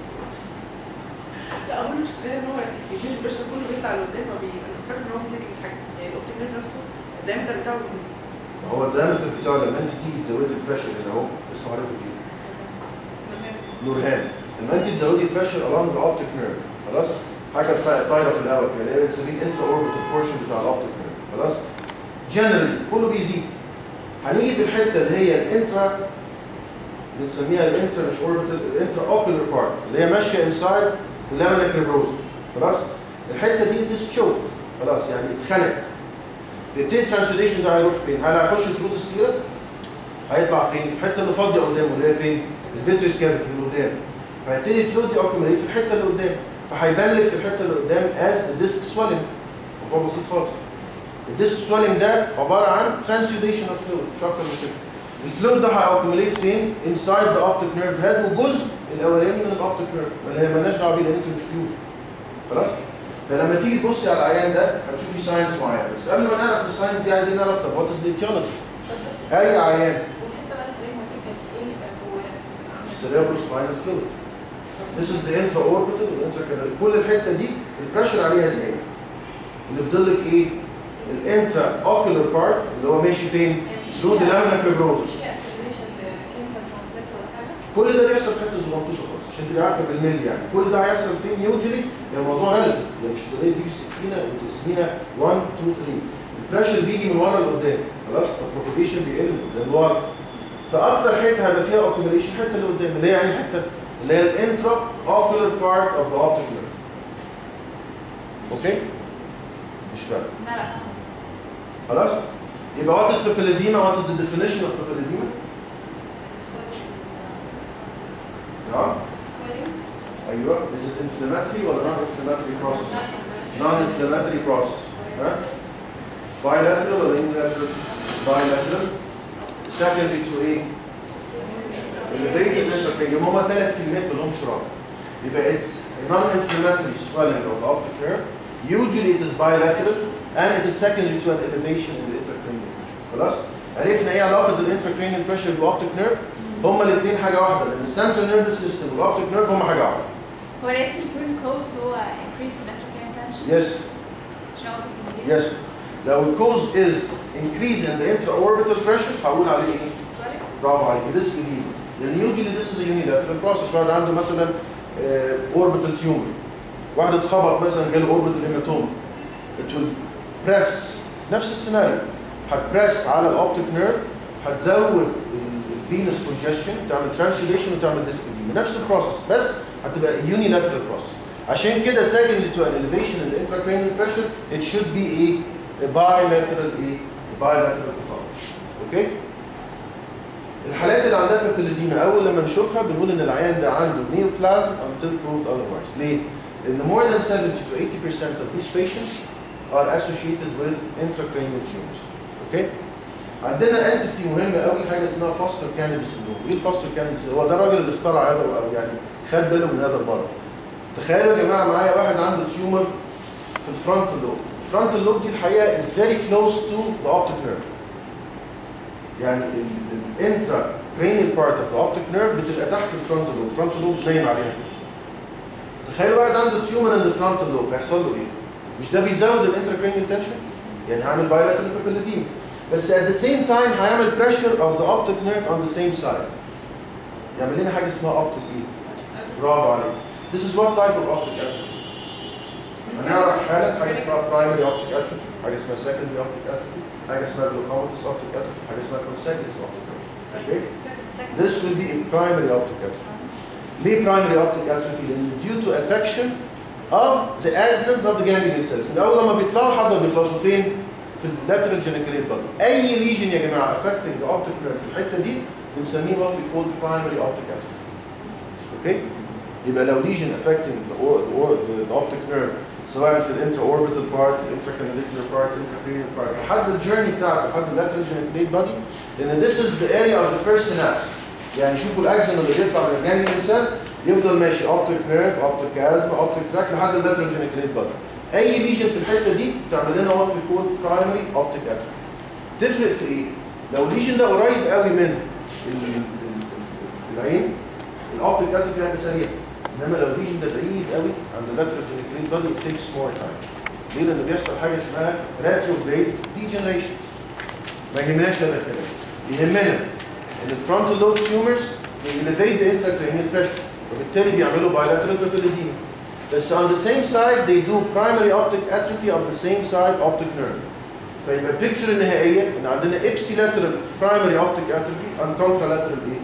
لا اول مش ده ان هو يزيد البشر كله بيطلع لقدام ما بي انا كنت فاكر ان هو بيزيد الحجم يعني الاوبتيك نيرف نفسه الدايمتر بتاعه بيزيد ما هو الدايمتر بتاعه لما انت تيجي تزودي البريشر هنا اهو اسمه حضرتك ايه؟ نورهان لما انت تزودي بريشر along the optic nerve خلاص حاجه طا- طايره في الهواء كده اللي هي بنسميه الانترا اوربيتال بورشن بتاع الاوبتيك نيرف خلاص جنرالي كله بيزيد هنيجي في الحته اللي هي الانترا بنسميها الانترا مش اوربيتال الانترا اوكولار بارت اللي هي ماشيه انسايد اللامينا كريبروزا خلاص الحته دي ديسشوك خلاص يعني اتخنقت فيبتدي الترانسليشن ده هيروح فين؟ هل هيخش ثرو السكيرة؟ هيطلع فين؟ الحته اللي فاضيه قدامه اللي هي فين؟ الفيتريس كافيتي اللي قدام فهيبتدي الفلويد يأكوميليت في الحته اللي قدام فهيبان لك في الحته اللي قدام از ديسك سويلنج موضوع بسيط خالص الديسك سويلنج ده عباره عن ترانسيوديشن اوف فلويد مش اكتر من كده الفلويد ده هيأكوميليت فين؟ انسايد ذا اوبتيك نيرف هيد وجزء الاولاني من الاوبتيك نيرف اللي هي مالناش دعوه بيه لان انتوا مش شفتوش خلاص؟ فلما تيجي تبصي على العيان ده هتشوفي ساينس معين بس قبل ما نعرف الساينس دي عايزين نعرف طب وات از الايتيولوجي اي عيان والحته بقى اللي هي مثلا كانت ايه اللي بقى جواها؟ cerebrospinal fluid This is the intraorbital والintracanal كل الحته دي البريشر عليها زي اللي فضل لك ايه؟ الانترا اوكولار بارت اللي هو ماشي فين؟ through the laminar fibrosis مفيش فيها اكتيفيشن لكيميكال ترانسميتر ولا حاجه؟ كل ده بيحصل في حته صغنطوطه خالص عشان تبقى عارفه بالملي يعني كل ده هيحصل فين يوجولي يعني الموضوع ريلاتيف يعني مش تقدري تجيبي سكينه وتقسميها 1 2 3 البريشر بيجي من ورا لقدام خلاص البروبيجيشن بيقل من قدام لورا فاكتر حته هيبقى فيها اوكيوليشن الحته اللي قدام اللي هي يعني حته اللي هي الانترا اوكولار بارت اوف ذا اوبتيك نيرف اوكي مش فاهم لا لا خلاص يبقى وات از بابيلاديما وات از ذا ديفينيشن اوف بابيلاديما نعم ايوه is it inflammatory ولا non inflammatory process non inflammatory process ها bilateral ولا unilateral bilateral secondary to ايه elevated intracranial هما ثلاث كلمات مالهمش رابط يبقى it's a non inflammatory swelling of the optic nerve usually it is bilateral and it is secondary to an elevation in the intracranial pressure خلاص عرفنا ايه علاقه الانتركرانيال بريشر بالاوبتيك نيرف هما الاثنين حاجه واحده لان السنترال نيرفس سيستم والاوبتيك نيرف هما حاجه واحده هو الاسم الكورن كوز هو increase in intracranial tension yes عشان هو بيكون yes لو الكوز is increase in the intraorbital pressure هقول عليه ايه برافو عليك this جديد لان usually this is a unilateral process واحد عنده مثلا uh, orbital tumor واحد اتخبط مثلا جاله orbital hematoma it will press نفس السيناريو هتبريس على الاوبتيك نيرف هتزود الفينس كونجشن تعمل ترانسليشن وتعمل ديسكديما نفس البروسيس بس هتبقى يونيلاترال بروسيس عشان كده secondly to an elevation in the intracranial pressure it should be a, a bilateral a, a bilateral pathology اوكي الحالات اللي عندها بابيلوديما اول لما نشوفها بنقول ان العيان ده عنده neoplasm until proved otherwise ليه؟ لان more than 70 to 80% of these patients are associated with intracranial tumors اوكي عندنا انتيتي مهمه قوي حاجه اسمها فاستر كاندي سندروم ايه الفاستر كاندي هو ده الراجل اللي اخترع هذا او يعني خد باله من هذا المرض تخيلوا يا جماعه معايا واحد عنده تيومر في الفرونتال لوب الفرونتال لوب دي الحقيقه is very close to the optic nerve يعني الانترا cranial part of the optic nerve بتبقى تحت الفرونتال لوب الفرونتال لوب نايم عليها تخيل واحد عنده تيومر in the frontal lobe هيحصل له ايه؟ مش ده بيزود الانترا cranial tension؟ يعني هعمل bilateral papilledema بس at the same time هيعمل pressure of the optic nerve on the same side يعمل لنا حاجه اسمها optic ايه؟ برافو عليك This is what type of optic atrophy هنعرف حالا حاجه اسمها primary optic atrophy حاجه اسمها secondary optic atrophy حاجه اسمها glaucomatous optic atrophy حاجه اسمها consecutive optic atrophy okay this will be a primary optic atrophy ليه primary optic atrophy لان due to affection of the axons of the ganglion cells من اول لما بيطلعوا لحد ما بيخلصوا فين في اللاترال geniculate body اي ليجن يا جماعه affecting the optic nerve في الحته دي بنسميه what we call primary optic atrophy اوكي يبقى لو lesion affecting the, or, the, or, the, the optic nerve سواء في الانترا اوربيتال بارت الانتراكاناليكولار بارت الانتراكرينيال بارت لحد الجيرني بتاعته لحد اللاترال جينيكوليت بادي لان this is the area of the first synapse يعني شوفوا الاكزون اللي بيطلع من الجانجليون سيل يفضل ماشي اوبتيك نيرف اوبتيك كازما اوبتيك تراك لحد اللاترال جينيكوليت بادي اي ليجن في الحته دي تعمل لنا وات بيكون برايمري اوبتيك اتروفي تفرق في ايه؟ لو الليجن ده قريب قوي من ال- ال- ال- العين الاوبتيك اتروفي حاجه سريعه انما لو الليجن ده بعيد قوي عند اللاترال جينيكوليت بادي it takes more time ليه؟ لان بيحصل حاجه اسمها retrograde degeneration ما يهمناش هذا الكلام يهمنا ان الفرونتال لوب تيومرز elevate the intracranial pressure وبالتالي بيعملوا bilateral papilledema بس on the same side they do primary optic atrophy of the same side optic nerve فيبقى البيكتشر النهائيه ان عندنا ipsilateral primary optic atrophy and contralateral ايه؟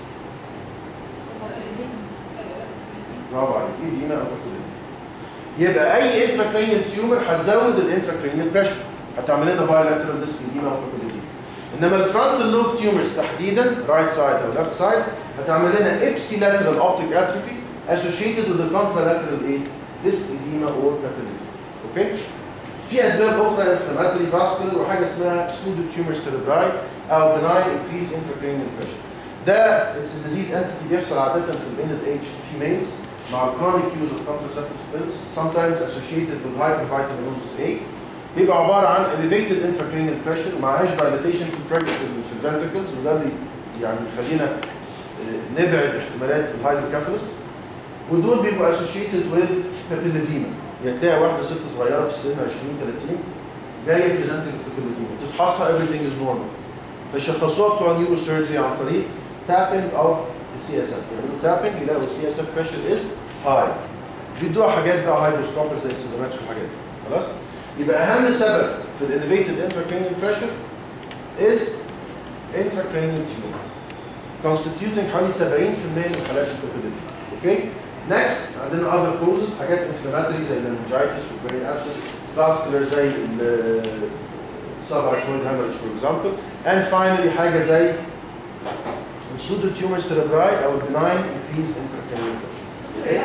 برافو عليك ايديما او papilledema يبقى اي intracranial tumor هتزود الانتراكرينيال بريشر هتعمل لنا bilateral disc edema او papilledema انما الفرونتال لوب تيومرز تحديدا رايت سايد او ليفت سايد هتعمل لنا ipsilateral optic atrophy associated with the contralateral ايه؟ disc edema or papilledema اوكي؟ في اسباب اخرى inflammatory vascular وحاجه اسمها pseudo tumor cerebri او benign increased intracranial pressure ده it's a disease entity بيحصل عاده في الميدل age females مع chronic use of contraceptive pills sometimes associated with hypervitaminosis A بيبقى عباره عن elevated intracranial pressure معهاش dilatation في البريج في ال- في الفنتركلز وده اللي يعني يخلينا آه، نبعد احتمالات الهايدروكافالس ودول بيبقوا associated with papilledema يعني تلاقي واحده ست صغيره في السن 20 30 جايه presenting with papilledema تفحصها everything is normal فيشخصوها بتوع النيورو سيرجري عن طريق tapping of the CSF يعملوا tapping يلاقوا ال CSF pressure is high بيدوها حاجات بقى هايدروسكوبر زي السيدوماكس والحاجات دي خلاص يبقى اهم سبب في ال elevated intracranial pressure is intracranial tumor constituting حوالي 70% من حالات البابيلتي اوكي next عندنا other causes حاجات inflammatory زي meningitis وبرين abscess vascular زي ال subarachnoid hemorrhage for example and finally حاجه زي pseudo tumor cerebri او benign increased intracranial pressure اوكي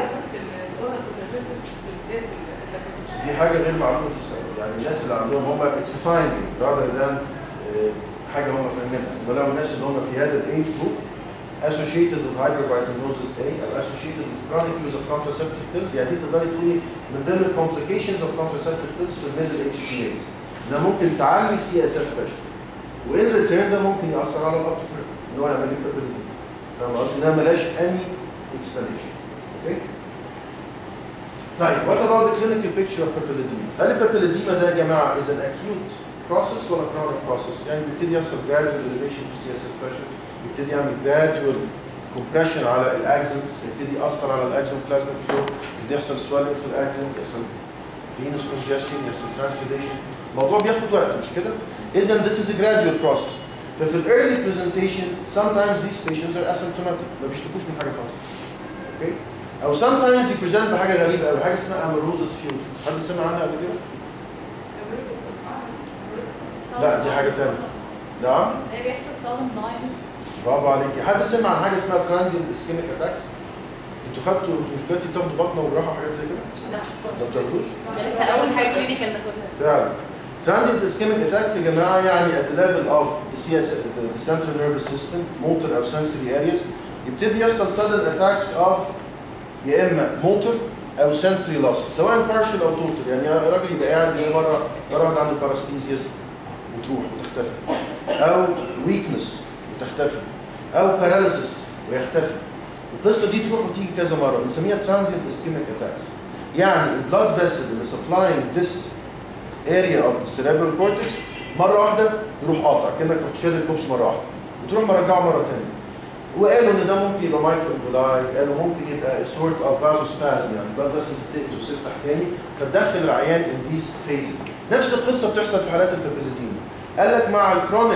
دي حاجه غير معلومه السبب يعني الناس اللي عندهم هم اتس فايندينج rather than آه، حاجه هم فاهمينها ولو الناس اللي هم في هذا الايج جروب associated with hypervitaminosis A او associated with chronic use of contraceptive pills يعني دي تقدري تقولي من ضمن complications of contraceptive pills في الميدل ايج females ده ممكن تعلي سي اس اف بريشر وان ريتيرن ده ممكن ياثر على الاوبتيك نيرف ان هو يعمل لك بابيلتي فاهم قصدي؟ انها ملهاش اني explanation اوكي؟ طيب what about the clinical picture of papilledema؟ هل البابيلوديما ده يا جماعه is an acute process ولا chronic process؟ يعني بيبتدي يحصل gradual elevation في CSF pressure يبتدي يعمل gradual compression على الاكسنز يبتدي ياثر على الاكسون plasmic flow يبتدي يحصل swelling في الاكسنز يحصل venous congestion يحصل transudation الموضوع بياخد وقت مش كده اذا this is a gradual process ففي ال early presentation sometimes these patients are asymptomatic ما بيشتكوش من حاجه خالص اوكي او sometimes they present بحاجه غريبه قوي حاجه اسمها amaurosis fusions حد سمع عنها قبل كده لا دي حاجه ثانيه نعم اللي بيحصل sudden blindness برافو عليكي حد سمع عن حاجه اسمها ترانزينت اسكيميك اتاكس انتوا خدتوا مش دلوقتي بتاخدوا بطنه وجراحه وحاجات زي كده لا ما بتاخدوش ده لسه اول حاجه كلينيكال ناخدها فعلا ترانزينت اسكيميك اتاكس يا جماعه يعني at the level of the CS the central nervous system motor او sensory areas يبتدي يحصل sudden attacks of يا اما motor او sensory loss سواء partial او total يعني الراجل يبقى قاعد يلاقي مره مره واحده عنده paresthesias وتروح وتختفي او weakness وتختفي او paralysis ويختفي القصه دي تروح وتيجي كذا مره بنسميها transient ischemic attacks يعني البلاد فيسل اللي supplying this area of the cerebral cortex مره واحده يروح قاطع كانك رحت شايل الكوبس مره واحده وتروح مرجعه مره ثانيه وقالوا ان ده ممكن يبقى مايكرو امبولاي قالوا ممكن يبقى سورت اوف فازوسبازم يعني البلاد فيسلز بتقفل وتفتح تاني فتدخل العيان ان ذيس فيزز نفس القصه بتحصل في حالات البابيلودين قال لك مع الكرونيك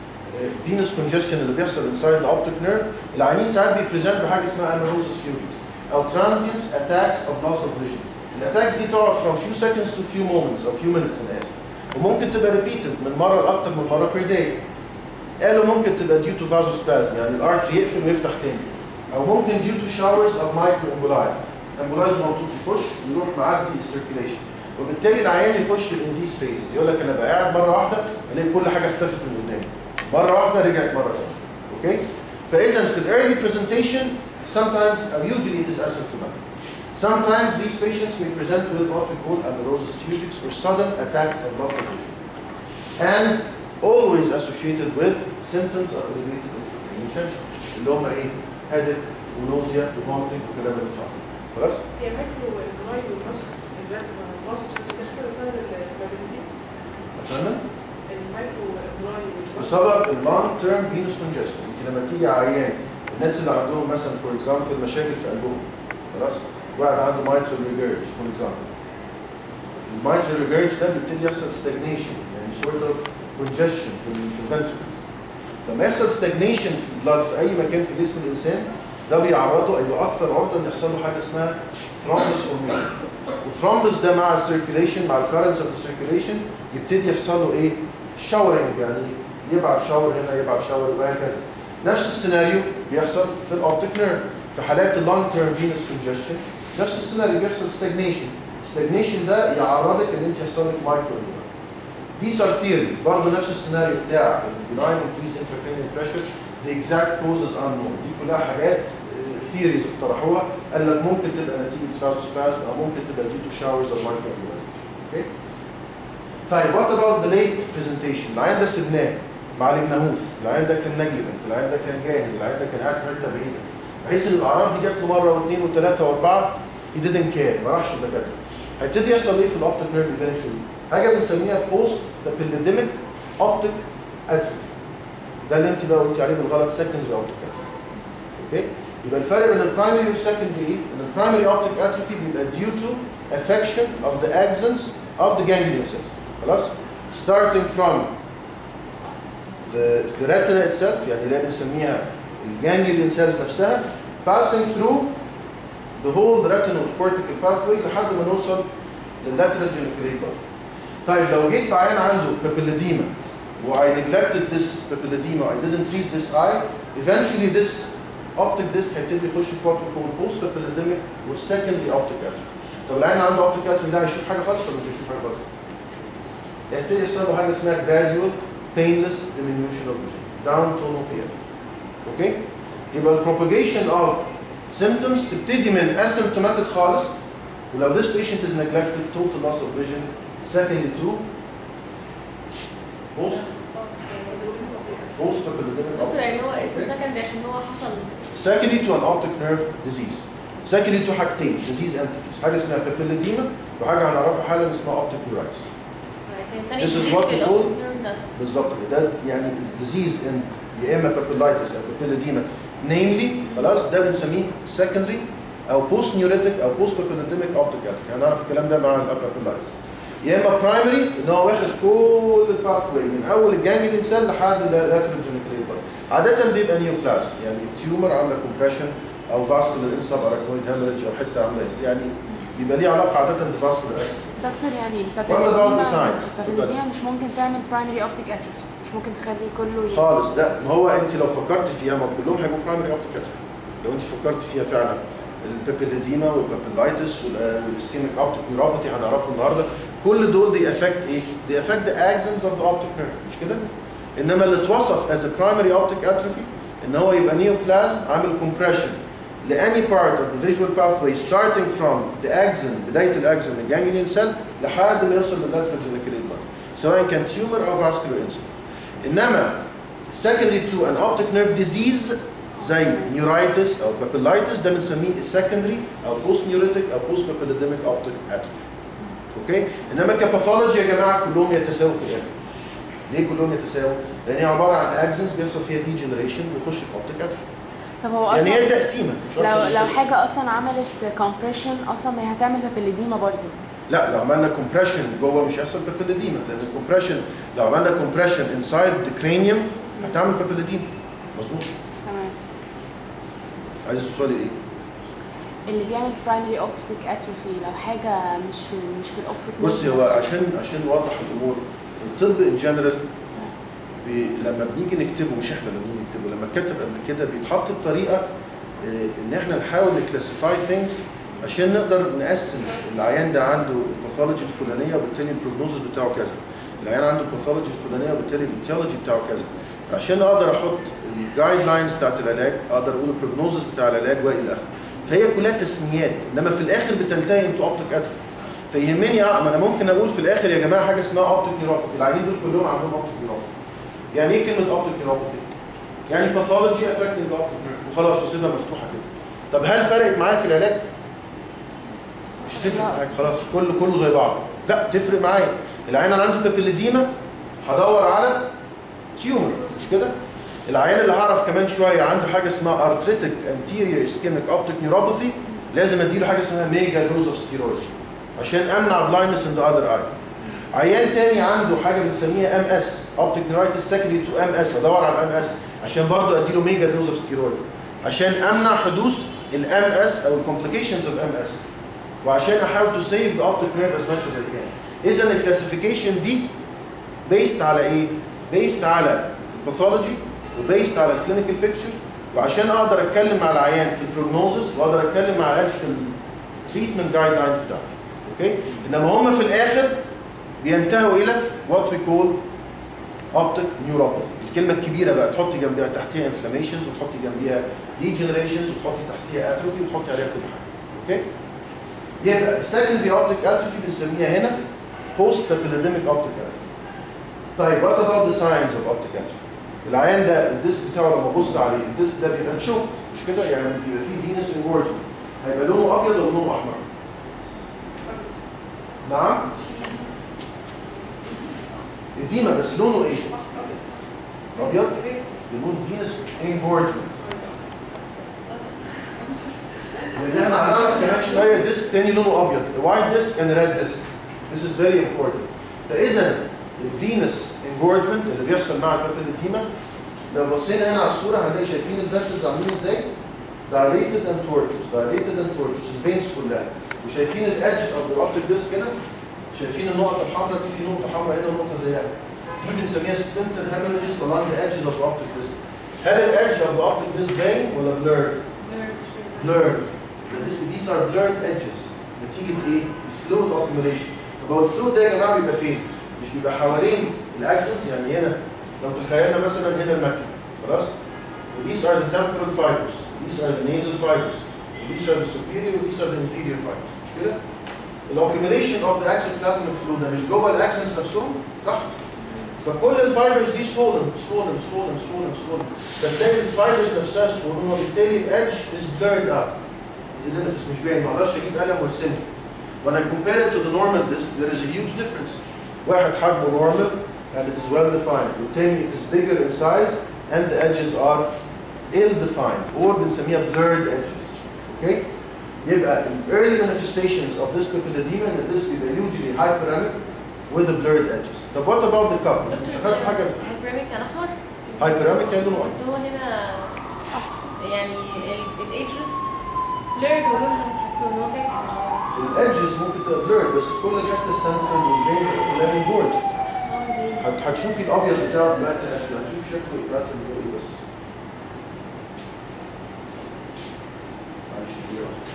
فينوس كونجستشن اللي بيحصل انسايد الاوبتيك نيرف العيانين ساعات بيبريزنت بحاجه اسمها اميروسس فيوجنز او ترانزيت اتاكس اوف loss of vision الاتاكس دي تقعد from few seconds to few moments او few minutes انا اسف وممكن تبقى repeated من مره لاكثر من مره per day قالوا ممكن تبقى due to vasospasm يعني الارتري يقفل ويفتح تاني او ممكن due to showers of microemboli امبولايز مبسوط يخش ويروح معدي السيركيليشن وبالتالي العيان يخش in these phases يقول لك انا بقى قاعد مره واحده الاقي كل حاجه اختفت من قدامي مره واحده رجعت مره ثانيه اوكي فاذا في الايرلي presentation sometimes or usually it is asymptomatic Sometimes these patients may present with what we call amaurosis fugax or sudden attacks of loss of vision. And always associated with symptoms of elevated intracranial tension اللي هم ايه؟ headache ونوزيا وفومتنج وكلام اللي انتوا عارفينه. خلاص؟ هي مايكرو الجراي والنص الرسمه النص بس بتحصل بسبب البابيلتي اتمنى المايكرو الجراي والنص بسبب اللونج تيرم فينوس كونجستشن انت لما تيجي عيان الناس اللي عندهم مثلا فور اكزامبل مشاكل في قلبهم خلاص؟ واحد عنده mitral regurg فور اكزامبل الميترال regurg ده بيبتدي يحصل stagnation يعني sort of congestion في ال في الفنتركلز لما يحصل stagnation في البلاد في اي مكان في جسم الانسان ده بيعرضه يبقى اكثر عرضه ان يحصل له حاجه اسمها thrombus formation والثرومبس ده مع السيركيليشن مع الكارنتس اوف السيركيليشن يبتدي يحصل له ايه؟ شاورنج يعني يبعت شاور هنا يبعت شاور وهكذا نفس السيناريو بيحصل في الاوبتيك نيرف في حالات اللونج تيرم فينوس كونجستشن نفس السيناريو بيحصل ستاجنيشن ستاجنيشن ده يعرضك ان انت يحصل لك مايكرو These are theories برضه نفس السيناريو بتاع benign increase intracranial pressure the exact causes unknown دي كلها حاجات ثيوريز اقترحوها قال لك ممكن تبقى نتيجه spasm او ممكن تبقى due to showers of microembolization اوكي طيب what about the late presentation العيان ده سبناه ما عالجناهوش العيان ده كان نجلبنت العيان ده كان جاهل العيان ده كان قاعد في حته بعيده بحيث ان الاعراض دي جات له مره واثنين وثلاثه واربعه he didn't care ما راحش الدكاتره هيبتدي يحصل ايه في الاوبتيك نيرف eventually حاجه بنسميها post papilledemic optic atrophy ده اللي انت بقى قلتي عليه بالغلط secondary optic atrophy اوكي يبقى الفرق بين البرايمري والسكندري ايه؟ ان البرايمري optic atrophy بيبقى due to affection of the axons of the ganglion cells خلاص starting from the, the retina itself يعني اللي بنسميها الجانجليون cells نفسها passing through the whole retinal cortical pathway لحد ما نوصل لللاترال geniculate طيب لو جيت في عيان عنده papilledema و I neglected this papilledema I didn't treat this eye eventually this optic disc هيبتدي يخش في what we call post papilledemic و secondary optic atrophy طب العيان اللي عنده optic atrophy ده هيشوف حاجه خالص ولا مش هيشوف حاجه خالص؟ هيبتدي يحصل له حاجه اسمها gradual painless diminution of vision down tonal theater اوكي يبقى ال propagation of symptoms تبتدي من asymptomatic خالص ولو this patient is neglected total loss of vision secondly to post post papilledemic دكتور يعني هو optic اسمه سكندري عشان هو حصل secondly to an optic nerve disease secondly to حاجتين disease entities حاجه اسمها papilledema وحاجه هنعرفها حالا اسمها optic neuritis يعني This is تاني what disease we في call- الأوبتيك نيرف نفسه. بالظبط كده. ده يعني disease in يا اما papillitis او papilledema namely خلاص ده بنسميه secondary او post neuritic او post papilledemic optic atrophy هنعرف الكلام ده مع الابابيلايتس يا اما برايمري ان هو واخد كل الباث واي من اول الجانجلين سيل لحد اللاترال جينيكليت بادي عاده بيبقى نيوبلازم يعني تيومر عامله كومبريشن او فاسكولار انسب اراكنويد هامرج او حته عامله إيه. يعني بيبقى ليه علاقه عاده بفاسكولار اكسس دكتور يعني What about the البابيلوديما signs? البابيلوديما مش ممكن تعمل برايمري اوبتيك اتروفي مش ممكن تخلي كله ي- خالص ده ما هو انت لو فكرت فيها ما كلهم هيبقوا برايمري اوبتيك اتروفي لو انت فكرت فيها فعلا البابيلوديما والبابيلايتس والاسكيميك اوبتيك نيوروباثي هنعرفه النهارده كل دول دي افكت ايه؟ دي افكت ذا اكسنز اوف ذا اوبتيك نيرف مش كده؟ انما اللي اتوصف از برايمري اوبتيك اتروفي ان هو يبقى نيوبلازم عامل كومبريشن لاني بارت اوف ذا فيجوال باثوي ستارتنج فروم ذا اكسن بدايه الاكسن من الجانجليون سيل لحد ما يوصل لللاترال جينيكوليت بادي سواء كان تيومر او فاسكولار انسل انما secondary to an optic nerve disease زي neuritis او papillitis ده بنسميه secondary او post neuritic او post papillodymic optic atrophy اوكي انما كباثولوجي يا جماعه كلهم يتساووا في الاخر ليه كلهم يتساووا؟ لان هي عباره عن اكسنز بيحصل فيها degeneration ويخش في optic atrophy طب هو يعني هي اصلا تقسيمه مش أكتر لو من لو كده. حاجه اصلا عملت كومبريشن اصلا ما هي هتعمل بابيلوديما برضه لا لو عملنا كومبريشن جوه مش هيحصل بابيلوديما لان الكومبريشن لو عملنا كومبريشن انسايد ذا cranium هتعمل بابيلوديما مظبوط تمام عايز السؤال ايه؟ اللي بيعمل برايمري اوبتيك اتروفي لو حاجه مش في مش في الاوبتيك بصي هو عشان عشان نوضح الامور الطب ان جنرال لما بنيجي نكتبه مش احنا اللي بنيجي نكتبه لما اتكتب قبل كده بيتحط بطريقه آه، ان احنا نحاول نكلاسيفاي ثينجز عشان نقدر نقسم العيان ده عنده الباثولوجي الفلانيه وبالتالي البروجنوزس بتاعه كذا العيان عنده الباثولوجي الفلانيه وبالتالي الايتيولوجي بتاعه كذا فعشان اقدر احط الجايد لاينز بتاعت العلاج اقدر اقول البروجنوزس بتاع العلاج والى اخره فهي كلها تسميات انما في الاخر بتنتهي انتو اوبتيك اتروفي فيهمني اه ما انا ممكن اقول في الاخر يا جماعه حاجه اسمها اوبتيك نيوروباثي العيانين دول كلهم عندهم اوبتيك نيوروباثي يعني ايه كلمه اوبتيك نيوروباثي يعني باثولوجي افكتنج اوبتيك نيرف وخلاص وسيبها مفتوحه كده طب هل فرقت معايا في العلاج مش هتفرق في حاجه خلاص كله كله زي بعض لا تفرق معايا العيان اللي عنده بابيليديما هدور على تيومر مش كده العيان اللي هعرف كمان شويه عنده حاجه اسمها ارتريتك انتيريور اسكيميك اوبتيك نيوروباثي لازم اديله حاجه اسمها ميجا دوز اوف ستيرويد عشان امنع بلايندنس ان ذا اذر اي عيان تاني عنده حاجه بنسميها ام اس اوبتيك نيرايتس سكندري تو ام اس ادور على الام اس عشان برضه اديله ميجا دوز اوف ستيرويد عشان امنع حدوث الام اس او الكومبليكيشنز اوف ام اس وعشان احاول تو سيف ذا اوبتيك نيرف از ماتش از كان اذا الكلاسيفيكيشن دي بيست على ايه؟ بيست على الباثولوجي وبيست على الكلينيكال بيكتشر وعشان اقدر اتكلم مع العيان في البروجنوزس واقدر اتكلم مع العيان في التريتمنت جايد لاينز بتاعته اوكي انما هم في الاخر بينتهوا الى وات وي كول اوبتيك نيوروباثي الكلمه الكبيره بقى تحطي جنبها تحتيها انفلاميشنز وتحطي جنبيها ديجنريشنز وتحطي تحتيها اتروفي وتحطي عليها كل حاجه اوكي يبقى السكندري اوبتيك اتروفي بنسميها هنا بوست بابيلوديميك اوبتيك اتروفي طيب وات اباوت ذا ساينز اوف اوبتيك اتروفي العيان ده الديسك بتاعه لما ابص عليه الديسك ده بيبقى تشوكت مش كده يعني بيبقى فيه فينس انجورجمنت هيبقى لونه ابيض ولا لونه احمر؟ نعم؟ اديمه بس لونه ايه؟ ابيض لون فينس انجورجمنت لان احنا هنعرف كمان شويه ديسك تاني لونه ابيض وايت ديسك اند ريد ديسك This is very important فاذا الفينس انجورجمنت اللي بيحصل مع البابيلوتيما لو بصينا هنا على الصوره هنلاقي شايفين الفيسلز عاملين ازاي؟ dilated and tortuous dilated and tortuous الفينس كلها وشايفين الادج اوف ذا اوبتيك ديسك كده شايفين النقطه الحمراء دي في نقطه حمراء هنا ونقطه زيها دي بنسميها splinter hemorrhages along the edges of the optic disc هل الادج of the optic disc باين ولا blurred؟ blurred يبقى this these are blurred edges نتيجه ايه؟ fluid accumulation طب هو الفلويد ده يا جماعه بيبقى فين؟ مش بيبقى حوالين الاكسنس يعني هنا لو تخيلنا مثلا هنا المكن خلاص؟ these are the temporal fibers these are the nasal fibers these are the superior these are the inferior fibers مش كده؟ الاوكيميليشن اوف ذا اكسوبلازميك فلويد ده مش جوه الاكسنس نفسهم صح؟ فكل الفايبرز دي swollen swollen swollen swollen swollen فتلاقي الفايبرز نفسها swollen وبالتالي الادج is blurred up الليمتس مش باين ما اقدرش اجيب قلم وارسمه When I compare it to the normal disc there is a huge difference واحد حجمه normal and it is well defined والتاني it is bigger in size and the edges are ill defined or بنسميها blurred edges okay يبقى ال early manifestations of this papilledema ان الديسك بيبقى usually hyperemic with the blurred edges طب what about the cup انتوا مش اخدتوا حاجه البرامج كان احمر هايبراميك كان لونه بس هو هنا يعني الايدجز blurred ولونها بتحسوا ان هو فاتح الادجز ممكن تبقى blurred بس كل الحته السنترال والفينز كلها انجورج هت- هتشوفي الابيض بتاعه دلوقتي أسود. هتشوفي شكله دلوقتي اللي هو ايه بس معلش دي واحدة.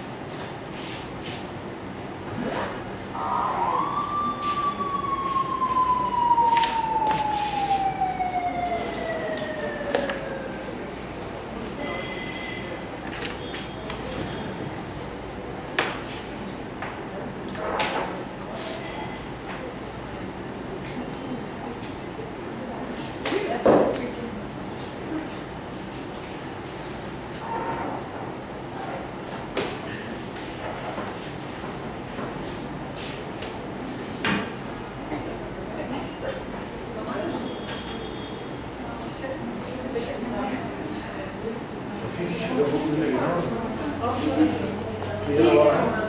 طب في في شباب بكره هنا يا جماعه في هنا ورا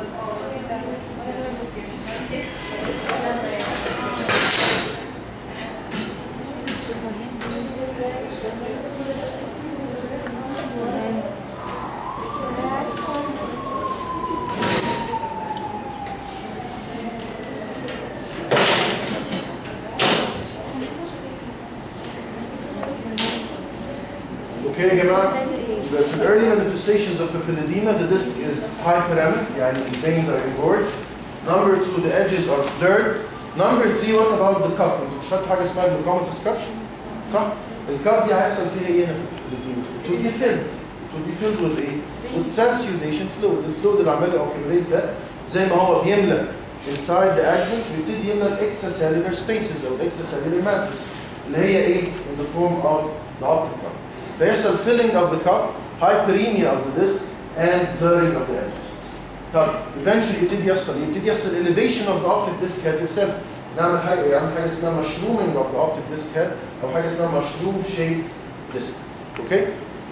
اوكي يا جماعه يبقى في early manifestations of papilledema the disc is hyperemic يعني the veins are engorged number two the edges are blurred number three what about the cup انتوا مش خدتوا حاجه اسمها glucomatous cup صح الكاب دي هيحصل فيها ايه هنا في البابيلوديما it will be filled it will be filled with ايه with transudation fluid الفلويد اللي عمال accumulate ده زي ما هو بيملى inside the axons بيبتدي يملى الاكسترا cellular spaces او الاكسترا cellular matrix اللي هي ايه in the form of the optic cup فيحصل filling of the cup hyperemia of the disc and blurring of the edges طب eventually يبتدي يحصل إيه؟ يبتدي يحصل elevation of the optic disc head itself نعمل حاجه يعمل حاجه اسمها mushrooming of the optic disc head او حاجه اسمها mushroom shaped disc اوكي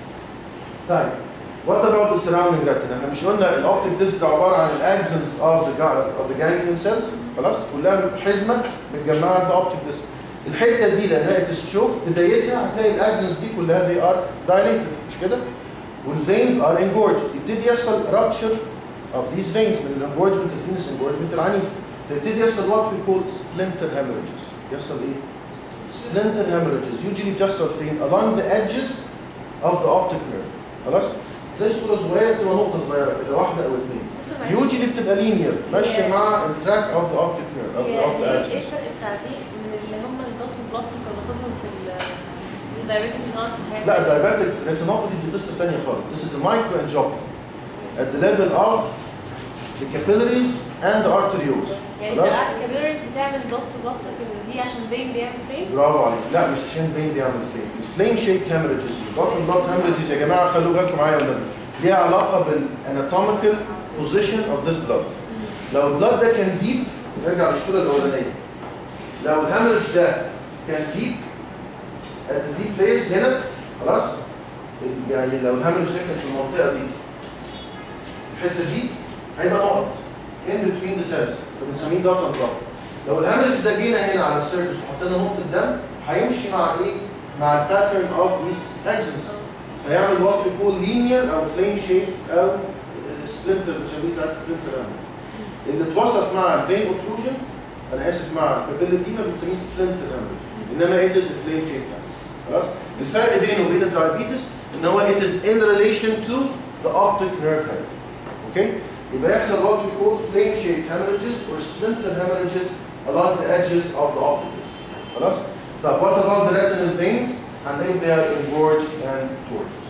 طيب what about the surrounding retina احنا مش قلنا الاوبتيك ديسك ده عباره عن الاكسنز of the ga- of the ganglion cells خلاص كلها حزمه متجمعه عند اوبتيك ديسك الحته دي لانها تستشوك بدايتها هتلاقي الاكسنز دي كلها they are dilated مش كده والفينز are engorged يبتدي يحصل rupture of these veins من الانجورجمنت الفينس انجورجمنت العنيف فيبتدي يحصل what we call splinter hemorrhages يحصل ايه؟ splinter hemorrhages usually بتحصل فين؟ along the edges of the optic nerve خلاص؟ زي صورة صغيرة بتبقى نقطة صغيرة كده واحدة أو اثنين usually بتبقى linear ماشية مع التراك of the optic nerve of the, of the ايه axis الفرق بتاع دي من اللي هم الدوت بلاتس اللي باخدهم في الدايركت نارس لا diabetic retinopathy دي قصة تانية خالص this is a microangiopathy at the level of the capillaries and the arterioles يعني خلاص؟ الكابيلاريز بتعمل دوتس بلاتس لكن دي عشان فين بيعمل فريم برافو عليك لا مش عشان فين بيعمل فليم الفليم شيب هامرجز البطن بلاد هامرجز يا جماعه خلوا بالكم معايا ولا ليها علاقه بالاناتوميكال بوزيشن اوف ذس بلاد لو البلاد ده كان ديب نرجع للصوره الاولانيه لو الهامرج ده كان ديب at the deep layers هنا خلاص ال- يعني لو الهامرج ده كان في المنطقه دي الحته دي هيبقى نقط in between the cells فبنسميه داتا بلاد لو الهامرج ده جينا هنا على السيرفيس وحطينا نقطه دم هيمشي مع ايه؟ مع الباترن اوف ذيس اكسنس فيعمل وات وي كول لينير او فليم شيب او سبلنتر بنسميه ساعات سبلنتر هامرج اللي اتوصف مع الفين اوكلوجن انا اسف مع البابيلتيما بنسميه سبلنتر هامرج انما it is a flame shaped hemorrhage. خلاص الفرق بينه وبين الدايابيتس ان هو it is in relation to the optic nerve head اوكي يبقى يحصل what we call flame shaped hemorrhages or splinter hemorrhages along the edges of the optic disc خلاص طب what about the retinal veins and if they are engorged and tortuous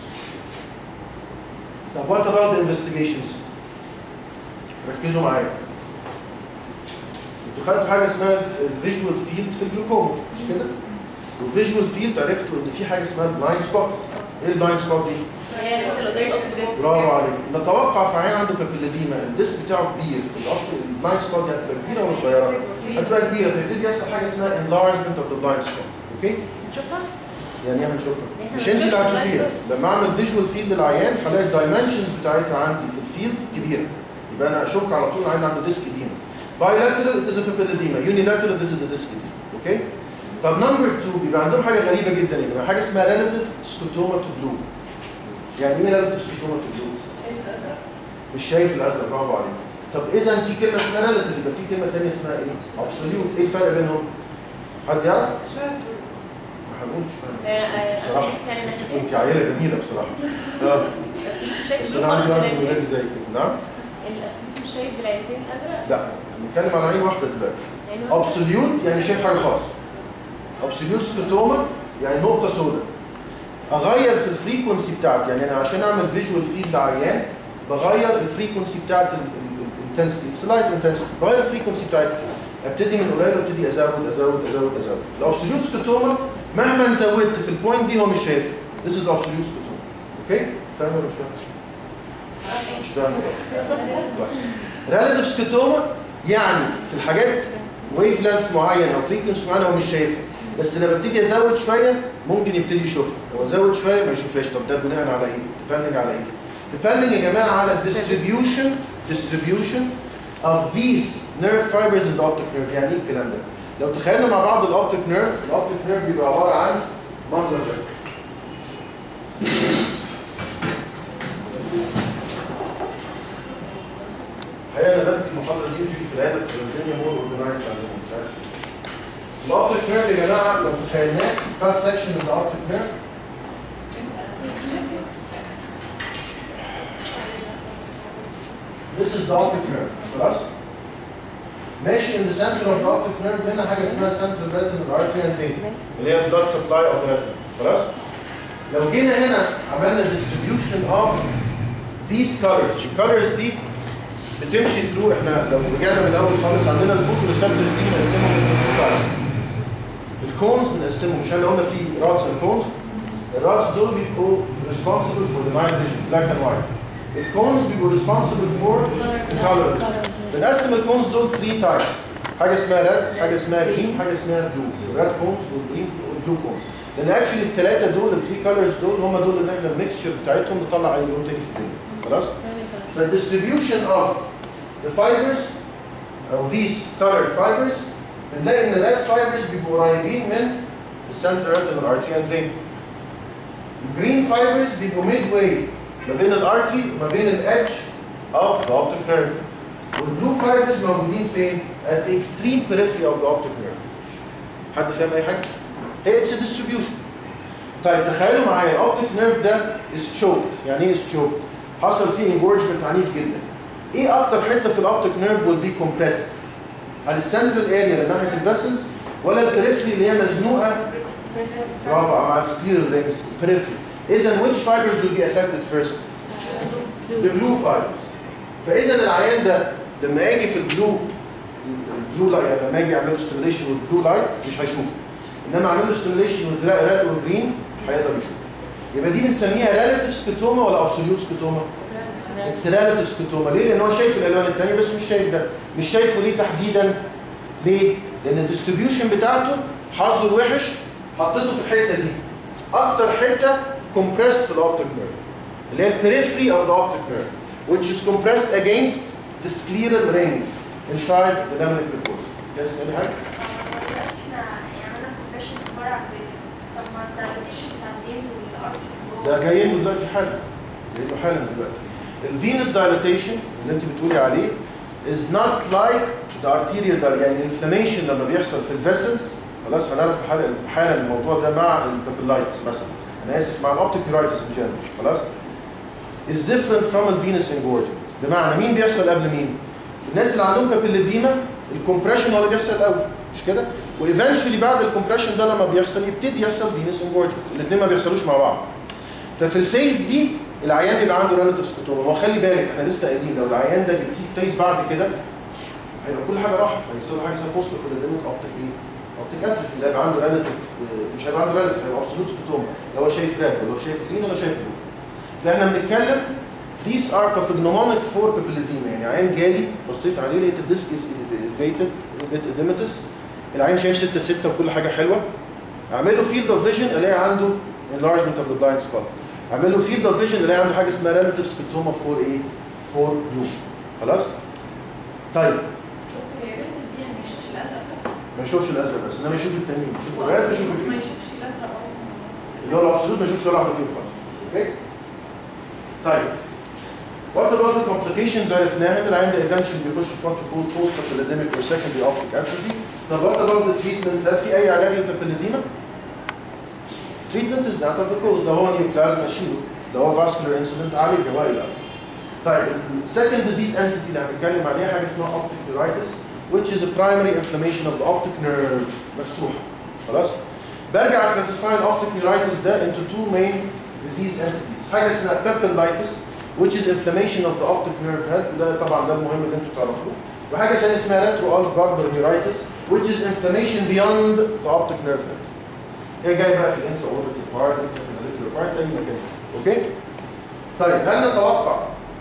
طب what about the investigations ركزوا معايا انتوا خدتوا حاجه اسمها الفيجوال فيلد في الجلوكوما مش كده والفيجوال فيلد عرفتوا ان في حاجه اسمها بلايند سبوت ايه البلايند سبوت دي هي اللي قدام الأوبتيك برافو عليك نتوقع في عيان عنده بابيلوديما الديسك بتاعه كبير الأخت- البلايند سبوت دي هتبقى كبيره ولا صغيره هتبقى كبيره فيبتدي يحصل حاجه اسمها enlargement of the blind spot اوكي نشوفها يعني ايه هنشوفها إحنا مش انت اللي هنشوفها هتشوفيها لما اعمل فيجوال فيلد للعيان هلاقي الدايمنشنز بتاعتها عندي في الفيلد كبيره يبقى انا اشك على طول العيان عنده ديسك ديما bilateral it is a papilledema unilateral this is a disc اوكي طب نمبر 2 بيبقى عندهم حاجه غريبه جدا يا جماعه حاجه اسمها relative scotoma to blue يعني ايه relative scotoma to blue مش شايف الازرق برافو عليك طب اذا في كلمه اسمها relative يبقى في كلمه ثانيه اسمها ايه absolute ايه الفرق بينهم حد يعرف ما هنقول مش فاهم بصراحه انت عيله جميله بصراحه اه بس انا عندي واحد من ولادي زي كده نعم الاسود مش شايف بالعينتين الازرق لا بنتكلم على عين واحده دلوقتي يعني ابسوليوت يعني مش شايف حاجه خالص ابسوليوت سكوتوما يعني نقطه سوداء اغير في الفريكونسي بتاعتي يعني انا عشان اعمل فيجوال فيلد عيان بغير الفريكونسي بتاعت الانتنسيتي اتس لايت انتنسيتي بغير الفريكونسي بتاعتها ابتدي من قليل وابتدي ازود ازود ازود ازود الابسوليوت سكوتوما مهما زودت في البوينت دي هو مش شايفها This is absolute سكوتوما اوكي فاهم ولا مش فاهم؟ مش فاهم ريلاتيف سكوتوما يعني في الحاجات ويف لينث معين او فريكونسي معين هو مش شايفها بس لما ابتدي ازود شويه ممكن يبتدي يشوفها لو ازود شويه ما يشوفهاش طب ده بناء على ايه؟ depending على ايه؟ depending يا جماعه على distribution distribution of these nerve fibers in the optic nerve يعني ايه الكلام ده؟ لو تخيلنا مع بعض الاوبتيك نيرف الاوبتيك نيرف بيبقى عباره عن منظر ده الحقيقه انا بدي المحاضره دي يوجولي في العياده بتبقى الدنيا مور اورجنايزد عندهم مش عارف الاوبتيك نيرف يا جماعه لو تخيلناه كات سكشن من الاوبتيك نيرف This is the optic nerve خلاص ماشي in the center of the optic nerve هنا حاجه اسمها central retinal artery and vein اللي هي blood supply of the retina خلاص لو جينا هنا عملنا distribution of these colors الكالرز دي بتمشي ثرو احنا لو رجعنا من الاول خالص عندنا الفوتو ريسبتورز دي بنقسمهم لكونز الكونز بنقسمهم مش احنا قلنا في رادز والكونز الرادز دول بيبقوا responsible for the night vision black and white الكونز بيبقوا responsible for the color vision بنقسم الكونز دول 3 تايبس حاجه اسمها ريد حاجه اسمها جرين حاجه اسمها بلو ريد كونز والجرين والبلو كونز لان اكشلي الثلاثه دول الثري كولرز دول هم دول اللي احنا الميكسشر بتاعتهم بتطلع اي لون تاني في الدنيا خلاص فالديستريبيوشن اوف the fibers او these colored fibers بنلاقي ان الريد fibers بيبقوا قريبين من السنترال retinal artery and vein الجرين fibers بيبقوا midway ما بين الارتري وما بين الادج of the optic nerve والبلو فايبرز موجودين فين؟ at the extreme periphery of the optic nerve. حد فاهم اي حاجه؟ هي اتس distribution. طيب تخيلوا معايا الاوبتيك نيرف ده is choked، يعني ايه is choked؟ حصل فيه engorgement عنيف جدا. ايه اكتر حته في الاوبتيك نيرف will be compressed؟ هل السنترال اريا اللي ناحيه الفاسلز ولا البريفري اللي هي مزنوقه برافو مع السكليرال رينجز periphery. اذا which fibers will be affected first؟ the blue fibers. فاذا العيان ده لما اجي في البلو البلو لايت يعني لما اجي اعمل له ستيميليشن والبلو لايت مش هيشوف انما اعمل له ستيميليشن وذ ريد وجرين هيقدر يشوف يبقى دي بنسميها ريلاتيف سكوتوما ولا ابسوليوت سكوتوما؟ اتس ريلاتيف سكوتوما ليه؟ لان هو شايف الالوان الثانيه بس مش شايف ده مش شايفه ليه تحديدا؟ ليه؟ لان الديستريبيوشن بتاعته حظه الوحش حطيته في الحته دي اكتر حته compressed في الاوبتيك نيرف اللي هي البريفري اوف ذا اوبتيك نيرف which is compressed against the scleral ring inside the laminic precoce. Yes, any حاجة؟ احنا عملنا كومبريشن عباره عن بريد طب ما الدايليتيشن بتاع الفينز والارتري ده جايين له دلوقتي حالا جايين له حالا دلوقتي الفينس dilatation اللي انت بتقولي عليه is not like the arterial dilatation يعني الانفلاميشن لما بيحصل في الفيسلز خلاص هنعرف حالا حالا الموضوع ده مع البابيلايتس مثلا انا اسف مع الاوبتيك نيرايتس in general خلاص is different from the venous engorgement بمعنى مين بيحصل قبل مين؟ في الناس اللي عندهم بابيليديما الكومبريشن هو اللي بيحصل الاول مش كده؟ وايفنشولي بعد الكومبريشن ده لما بيحصل يبتدي يحصل فينس انجورجمنت الاثنين ما بيحصلوش مع بعض ففي الفيز دي العيان بيبقى عنده ريلاتيف سكوتوما هو خلي بالك احنا لسه قايلين لو العيان ده جبتيه في فيز بعد كده هيبقى كل حاجه راحت هيحصل له حاجه اسمها بوست كوليدينيك اوبتيك ايه؟ اوبتيك اتروفي ده هيبقى عنده ريلاتيف مش هيبقى عنده ريلاتيف هيبقى ابسولوت سكوتوما لو هو شايف ريد ولا هو شايف جرين ولا شايف بلو فاحنا بنتكلم These are pathognomonic for papilledema يعني عين جالي بصيت عليه لقيت الديسك is elevated bit edematous العين شايف 6 6 وكل حاجه حلوه اعمل له field of vision الاقي عنده enlargement of the blind spot اعمل له field of vision الاقي عنده حاجه اسمها relative scotoma for ايه؟ for blue خلاص؟ طيب هي ما يشوفش الازرق بس انما يشوف التانيين يشوف الغاز يشوف ما الجرين يشوفش الازرق اللي هو الابسولوت ما يشوفش ولا واحده فيهم خالص اوكي طيب وات اباوت الكومبليكيشنز عرفناها ان العين ده ايفنشولي بيخش في وات يقول بوست بابيليديميك اور سكندري اوبتيك اتروفي طب وات اباوت التريتمنت هل في اي علاج للبابيليديما؟ treatment is that of the cause ده هو نيوبلازما شيلو ده هو vascular incident عالجه والى طيب السكند ديزيز entity اللي هنتكلم عليها حاجه اسمها optic neuritis which is a primary inflammation of the optic nerve مفتوحه خلاص برجع classify الاوبتيك neuritis ده into two main disease entities حاجه اسمها papillitis which is inflammation of the optic nerve head وده طبعا ده المهم اللي انتوا تعرفوه وحاجه ثانيه اسمها retro bulbar neuritis which is inflammation beyond the optic nerve head هي جايه بقى في الانترا اوربيتال بارت انترا بارت اي مكان اوكي طيب هل نتوقع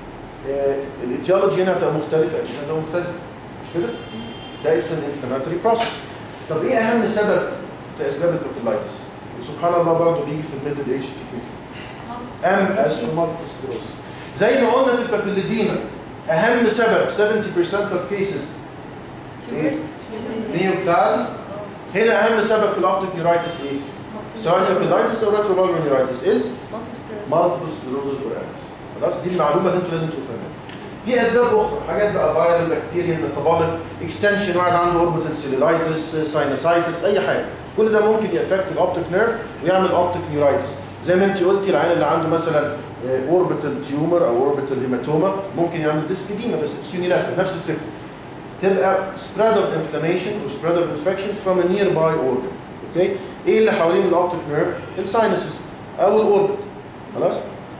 آه الايتيولوجي هنا هتبقى مختلفه اكيد هتبقى مختلفه مش كده ده اتس ان انفلاماتوري بروسيس طب ايه اهم سبب في اسباب البابيلايتس وسبحان الله برضه بيجي في الميدل ايج في كده ام اس مالتيبل سكلروسس زي ما قلنا في البابيليديما اهم سبب 70% of cases ايه نيوبلازم هنا اهم سبب في الاوبتيك نيورايتس ايه سواء بابيلايتس او ريتروفالفر نيورايتس از مالتيبل سكلروسس اور ام خلاص دي المعلومه اللي انتوا لازم تبقوا فاهمينها في اسباب اخرى حاجات بقى فايرال بكتيريا ميتابوليك اكستنشن واحد عنده اوربيتال سيلولايتس ساينوسايتس اي حاجه كل ده ممكن يافكت الاوبتيك نيرف ويعمل اوبتيك نيورايتس زي ما انت قلتي العيان اللي عنده مثلا اوربيتال تيومر او اوربيتال هيماتوما ممكن يعمل ديسكديما بس سيونيلاتر نفس الفكره تبقى spread of inflammation or spread of infection from a nearby organ اوكي ايه اللي حوالين الاوبتيك نيرف الساينسز او الاوربت خلاص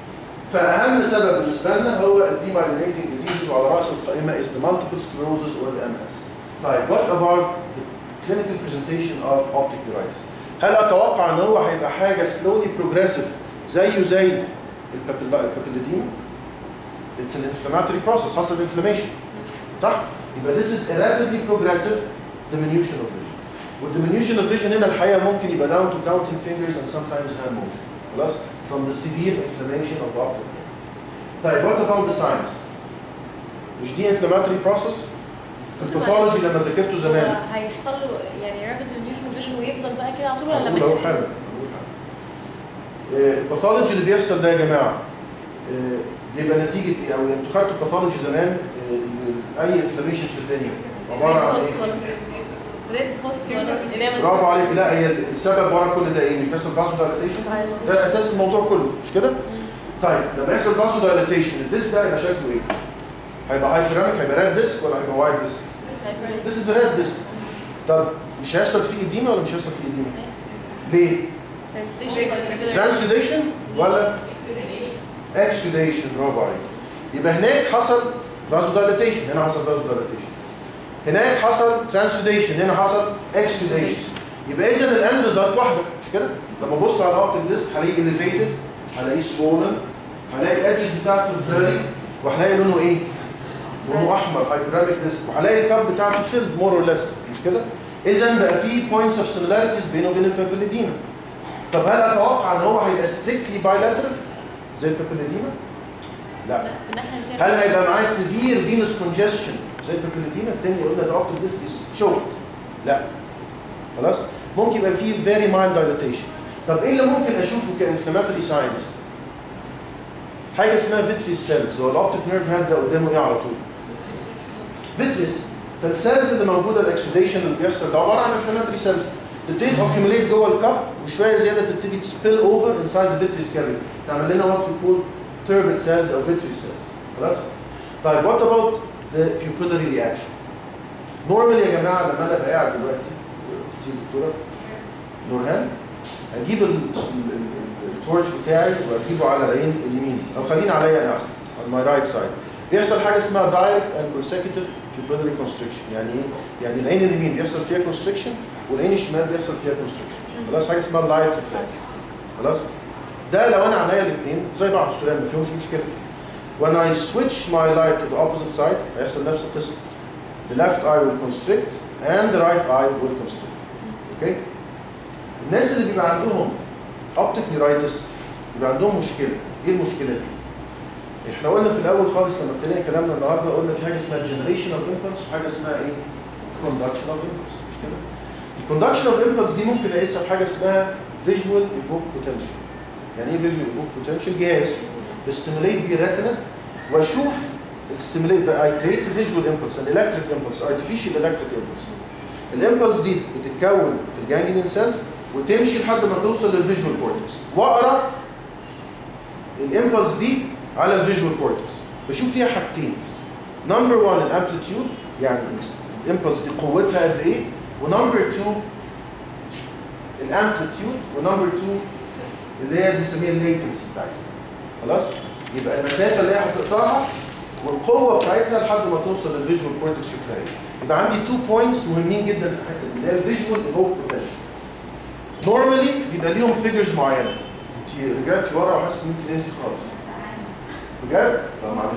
فاهم سبب بالنسبه لنا هو الديمايلينيتنج ديزيز وعلى راس القائمه is the multiple sclerosis or the MS طيب what about the clinical presentation of optic neuritis هل اتوقع ان هو هيبقى حاجه slowly progressive زيه زي البابيليديما it's an inflammatory process حصل inflammation صح يبقى this is a rapidly progressive diminution of vision والdiminution of vision هنا الحقيقه ممكن يبقى down to counting fingers and sometimes hand motion خلاص from the severe inflammation of the optic nerve طيب what about the signs مش دي inflammatory process في الباثولوجي لما ذاكرته زمان هو هيحصل له يعني رابid diminution فيجن ويفضل بقى كده على طول ولا هقول لما اهو يخف؟ حالا هقول حالا. آه، الباثولوجي اللي بيحصل ده يا جماعه آه، بيبقى نتيجه ايه او انتوا خدتوا الباثولوجي زمان آه، اي انفلاميشن في الدنيا عباره عن ريد ايه؟ هوتس ولا ريد هوتس ولا اللي هي برافو عليك لا هي السبب ورا كل ده ايه مش بس الفاسو دايليتيشن ده اساس الموضوع كله مش كده طيب لما يحصل فاسو دايليتيشن الديسك ده يبقى شكله ايه هيبقى هايبراميك هيبقى ريد ديسك ولا هيبقى وايت ديسك This is a red disc طب مش هيحصل فيه اديمه ولا مش هيحصل فيه اديمه ليه ترانسوديشن ولا اكسوديشن برافو عليك يبقى هناك حصل فازودايليتيشن هنا حصل فازودايليتيشن هناك حصل ترانسوديشن هنا حصل اكسوديشن يبقى اذا الاند ريزلت واحده مش كده لما ابص على الاوبتيك ديسك هلاقيه اليفيتد هلاقيه سوولن هلاقي الادجز بتاعته فيري وهلاقي لونه ايه لونه احمر هايبراميك ديسك وهلاقي الكاب بتاعته فيلد مور اور ليس مش كده اذا بقى في بوينتس اوف سيميلاريتيز بينه وبين البابيليديما طب هل اتوقع ان هو هيبقى ستريكتلي بايلاترال زي البابيليديما لا هل هيبقى معاه سيفير فينوس كونجستشن زي البابيليديما التاني قلنا ده اوبتيك ديسك از شورت لا خلاص ممكن يبقى فيه فيري مايلد دايليتيشن طب ايه اللي ممكن اشوفه كانفلاماتوري ساينز حاجه اسمها فيتريس سيلز هو الاوبتيك نيرف هاد ده قدامه ايه على طول فيتريس فالسيلز اللي موجوده الاكسوديشن اللي بيحصل ده عباره عن انفلاماتوري سيلز تبتدي تاكيوميليت جوه الكاب وشويه زياده تبتدي تسبيل اوفر انسايد الفيتريس كافيتي تعمل لنا وات يو turbid cells او vitreous cells خلاص طيب what about the pupillary reaction نورمال يا جماعه لما انا ابقى قاعد دلوقتي دي الدكتوره نورهان اجيب ال- ال- ال- التورش بتاعي واجيبه على العين اليمين او خلينا عليا انا احسن on my right side بيحصل حاجه اسمها direct and consecutive pupillary constriction يعني ايه؟ يعني العين اليمين بيحصل فيها constriction والعين الشمال بيحصل فيها constriction خلاص حاجه اسمها light reflex خلاص ده لو انا عينيا الاثنين زي بعض السلام ما فيهمش مشكله when I switch my light to the opposite side هيحصل نفس القصه the left eye will constrict and the right eye will constrict اوكي الناس اللي بيبقى عندهم optic neuritis بيبقى عندهم مشكله ايه المشكله دي احنا قلنا في الاول خالص لما ابتدينا كلامنا النهارده قلنا في حاجه اسمها generation of impulse وحاجه اسمها ايه conduction of impulse مش كده الكوندكشن اوف امبلس دي ممكن اقيسها بحاجه اسمها فيجوال ايفوك بوتنشال يعني ايه فيجوال ايفوك بوتنشال جهاز بستيموليت بيه الريتنا واشوف الستيموليت بقى اي كريت فيجوال امبلس ان الكتريك امبلس ارتفيشال الكتريك امبلس الامبلس دي بتتكون في الجانجليون سيلز وتمشي لحد ما توصل للفيجوال كورتكس واقرا الامبلس دي على الفيجوال كورتكس بشوف فيها حاجتين نمبر 1 الامبليتيود يعني الامبلس دي قوتها قد ايه ونمبر 2 الامبليتيود ونمبر 2 اللي هي بنسميها الليتنسي بتاعتها خلاص يبقى المسافه اللي هي هتقطعها والقوه بتاعتها لحد ما توصل للفيجوال كورتكس شكلها ايه يبقى عندي تو بوينتس مهمين جدا في الحته دي اللي هي الفيجوال ايفوك بوتنشال نورمالي بيبقى ليهم فيجرز معينه انت رجعتي ورا وحاسس ان انت نمتي خالص بجد؟ لا معلش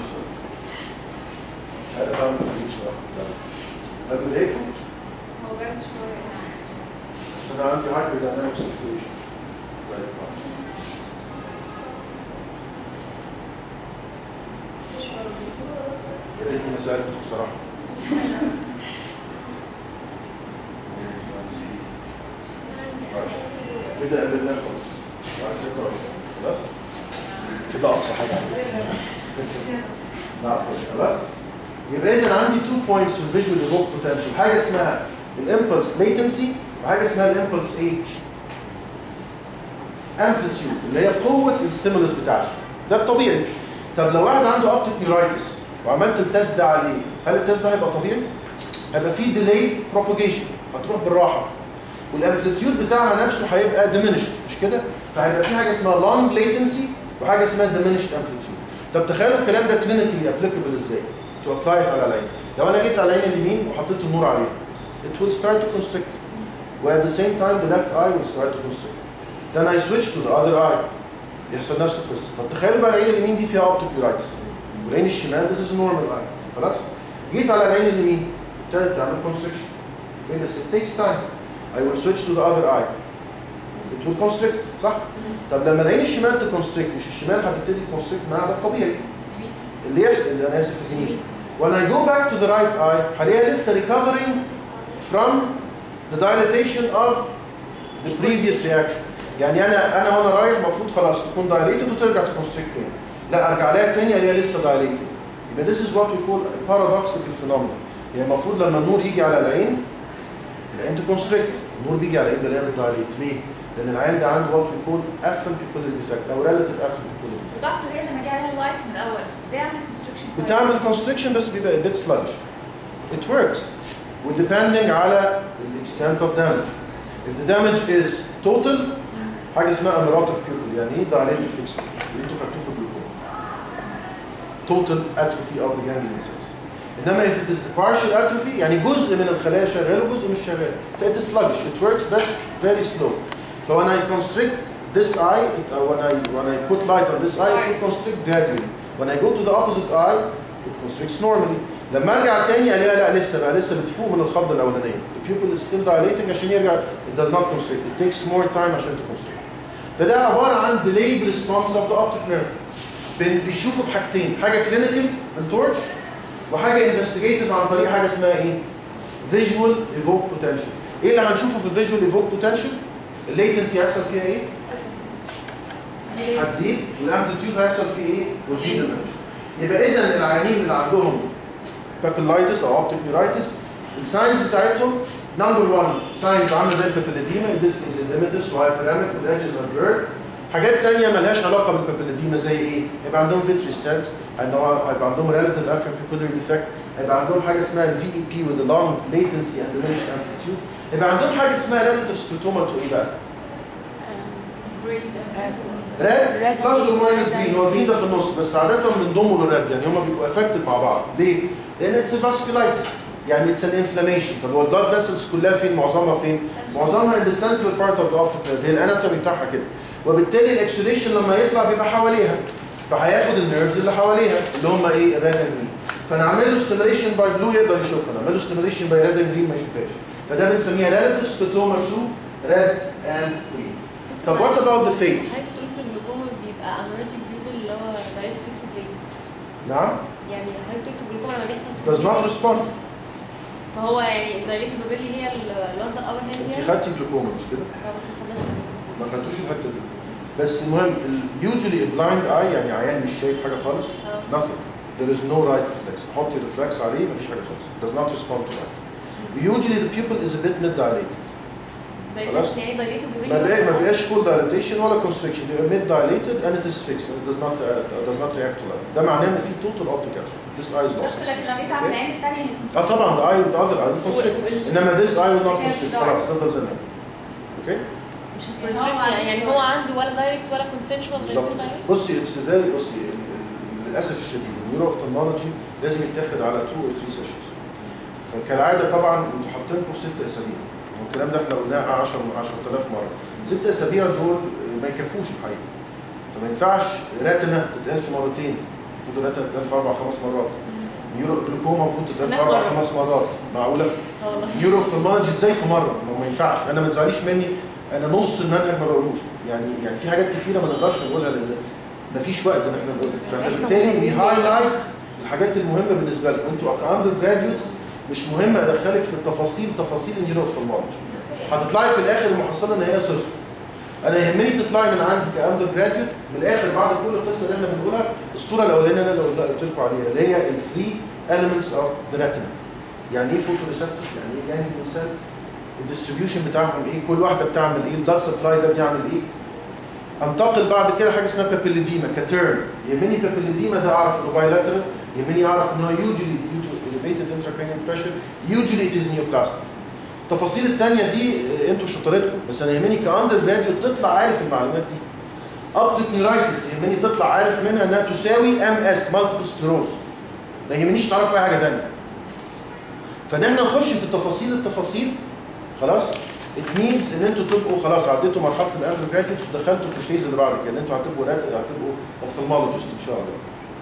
مش عارف اعمل ايه بصراحه لا هل بدايته؟ هو جاب شوية بس انا عندي هايبر دايناميك سيتويشن يا ريتني ما سالت بصراحه طيب. كده قابلناه خلاص بعد 26 خلاص كده اقصى حاجه نعرف خلاص يبقى اذا عندي تو بوينتس في الفيجوال ايفوك بوتنشال حاجه اسمها الامبلس ليتنسي وحاجه اسمها الامبلس ايه امبليتيود اللي هي قوه الستيمولس بتاعته ده الطبيعي طب لو واحد عنده اوبتيك نيورايتس وعملت التست ده عليه هل التست ده هيبقى طبيعي هيبقى فيه ديلي بروباجيشن هتروح بالراحه والامبليتيود بتاعها نفسه هيبقى ديمينشد مش كده فهيبقى في حاجه اسمها لونج ليتنسي وحاجه اسمها ديمينشد امبليتيود طب تخيلوا الكلام ده كلينيكالي ابليكابل ازاي تو ابلاي على العين لو انا جيت على العين اليمين وحطيت النور عليها it will start to constrict و at the same time the left eye will start to constrict then I switch to the other eye يحصل نفس القصه طب تخيلوا بقى العين اليمين دي فيها اوبتيك نيورايتس والعين الشمال this is normal eye خلاص جيت على العين اليمين ابتدت تعمل constriction okay بس it takes time I will switch to the other eye it will constrict صح طب لما العين الشمال تكونستريكت مش الشمال هتبتدي تكونستريكت معاها ده الطبيعي اللي يحصل اللي انا اسف اليمين when I go back to the right eye هلاقيها لسه recovering from the dilatation of the previous reaction يعني انا انا وانا رايح المفروض خلاص تكون dilated وترجع تكونستريكت تاني لا ارجع لها تاني الاقيها لسه dilated يبقى this is what we call a paradoxical phenomenon يعني المفروض لما النور يجي على العين العين تكونستريكت النور بيجي على العين بلاقيها بتدايليت ليه؟ لان العين ده عنده what we call afferent pupillary defect او relative afferent pupillary defect دكتور هي لما جه عليها اللايت من الاول ازاي اعمل كونستركشن بتعمل constriction بس بيبقى a bit sluggish. It works. ودepending على the extent of damage. If the damage is total حاجة اسمها amyrotic pupil يعني ايه dilated fixed pupil اللي انتوا خدتوه في الجلوكوما. Total atrophy of the ganglion cells. انما if it is partial atrophy يعني جزء من الخلايا شغال وجزء مش شغال. ف it is sluggish. It works بس very slow. So when I constrict this eye, it, uh, when I when I put light on this eye, it will constrict gradually. When I go to the opposite eye, it constricts normally. لما ارجع تاني الاقيها لا لسه بقى لسه بتفوق من الخضه الاولانيه. The pupil is still dilating عشان يرجع it does not constrict. It takes more time عشان تconstrict. فده عباره عن delayed response of the optic nerve. بن- بيشوفوا بحاجتين، حاجه كلينيكال بالتورش وحاجه انفستيجيتيف عن طريق حاجه اسمها ايه؟ فيجوال ايفوك بوتنشال. ايه اللي هنشوفه في الفيجوال ايفوك بوتنشال؟ الليتنسي هيحصل فيها ايه؟ هتزيد والامبليتيود هيحصل فيه ايه؟ والبي ديمنشن. يبقى اذا العيانين اللي عندهم بابيلايتس او اوبتيك نيورايتس الساينز بتاعتهم نمبر 1 ساينز عامله زي البابيلاديما this is edematous وهايبراميك والادجز are blurred حاجات تانية ملهاش علاقة بالبابيلاديما زي ايه؟ هيبقى عندهم فيتري سيلز هيبقى عندهم relative afferent pupillary defect هيبقى عندهم حاجة اسمها ال VEP with a long latency and diminished amplitude هيبقى عندهم حاجة اسمها relative scotoma to ايه بقى؟ راد بلس اور ماينس جرين هو الجرين ده في النص بس عاده بنضمه للراد يعني هما بيبقوا افكتد مع بعض ليه؟ لان اتس فاسكولايتس يعني اتس ان انفلاميشن طب هو البلاد فيسلز كلها فين معظمها فين؟ معظمها ان ذا سنترال بارت اوف ذا اوبتيك نيرف هي الاناتومي بتاعها كده وبالتالي الاكسوديشن لما يطلع بيبقى حواليها فهياخد النيرفز اللي حواليها اللي هم ايه؟ الراد اند جرين فنعمل له ستيميليشن باي بلو يقدر يشوفها نعمل له ستيميليشن باي راد اند جرين ما يشوفهاش فده بنسميها ريلاتيف ستوما تو راد اند جرين طب وات اباوت ذا فيت؟ حضرتك بتقول في الجلوكوما بيبقى امريتك بيبل اللي هو دايركت فيكسد ليه؟ نعم يعني حضرتك بتقول في الجلوكوما لما بيحصل does not respond فهو يعني دايليت بابيلي هي ال- الوجبه الاول هي انت هي خدتي جلوكوما مش كده؟ اه بس ما خدناش ال- ما خدتوش الحته دي بس المهم يوجولي بلايند اي يعني عيان مش شايف حاجه خالص اه nothing there is no right reflex حطي ريفلكس عليه مفيش حاجه خالص does not respond to light usually the pupil is a bit mid dilated خلاص. يعني دايليت بابيلي ما بقى ما بقاش full dilatation ولا constriction بيبقى mid dilated and it is fixed and it does not uh, does not react to light ده معناه ان في total optic atrophy this eye is بس lost لكن لو جيت على العين التانية اه طبعا the eye the other eye will constrict وال- انما this eye will not It has constrict dark. خلاص تفضل زي ما هي اوكي مش يعني هو constrict ما يعني عندوش هو ولا- عنده ولا دايركت ولا كونسنشوال زي بالظبط ما دايركت بصي اتس فيري بصي ال- ال- للاسف الشديد النيورو اوفثالمولوجي لازم يتاخد على 2 او 3 سيشنز فكالعاده طبعا انتوا حاطينكم ست اسابيع والكلام ده احنا قلناه 10 10000 مره ست اسابيع دول ما يكفوش الحقيقه فما ينفعش راتنا تتقال في مرتين المفروض راتنا تتقال في اربع خمس مرات نيورو جلوكوما المفروض تتقال في ناخد اربع مرة. خمس مرات معقوله اه والله نيورو اوفثالمولوجي ازاي في مره ما, ما ينفعش انا ما تزعليش مني انا نص المنهج ما بقولوش يعني يعني في حاجات كتيره ما نقدرش نقولها لان ما فيش وقت ان احنا نقولها فبالتالي بي هايلايت الحاجات المهمه بالنسبه لكم انتوا كاندر جراديوتس مش مهم ادخلك في التفاصيل تفاصيل النيورو اوفثالمولوجي هتطلعي في الاخر المحصله ان هي صفر انا يهمني تطلعي من عندي كاندر جراديوت من الاخر بعد كل القصه اللي احنا بنقولها الصوره الاولانيه اللي انا قلت لكم عليها اللي هي الثري elements اوف ذا retina يعني ايه فوتو ريسبتور يعني ايه جانب الانسان الديستريبيوشن بتاعهم ايه كل واحده بتعمل ايه البلاد سبلاي ده بيعمل ايه انتقل بعد كده حاجه اسمها بابيليديما كتيرن يهمني بابيليديما ده اعرف انه بايلاترال يهمني اعرف ان هو usually due to elevated intracranial pressure usually it is neoplastic التفاصيل الثانيه دي آه، انتوا شطارتكم بس انا يهمني كاندر جراديوت تطلع عارف المعلومات دي اوبتيك نيرايتس يهمني تطلع عارف منها انها تساوي ام اس مالتيبل سكلروز ما يهمنيش تعرف اي حاجه ثانيه فان احنا نخش في تفاصيل التفاصيل خلاص it means ان انتوا تبقوا خلاص عديتوا مرحله الاندر جراديوتس ودخلتوا في الفيز اللي بعد كده ان انتوا هتبقوا رات هتبقوا اوفثالمولوجيست ان شاء الله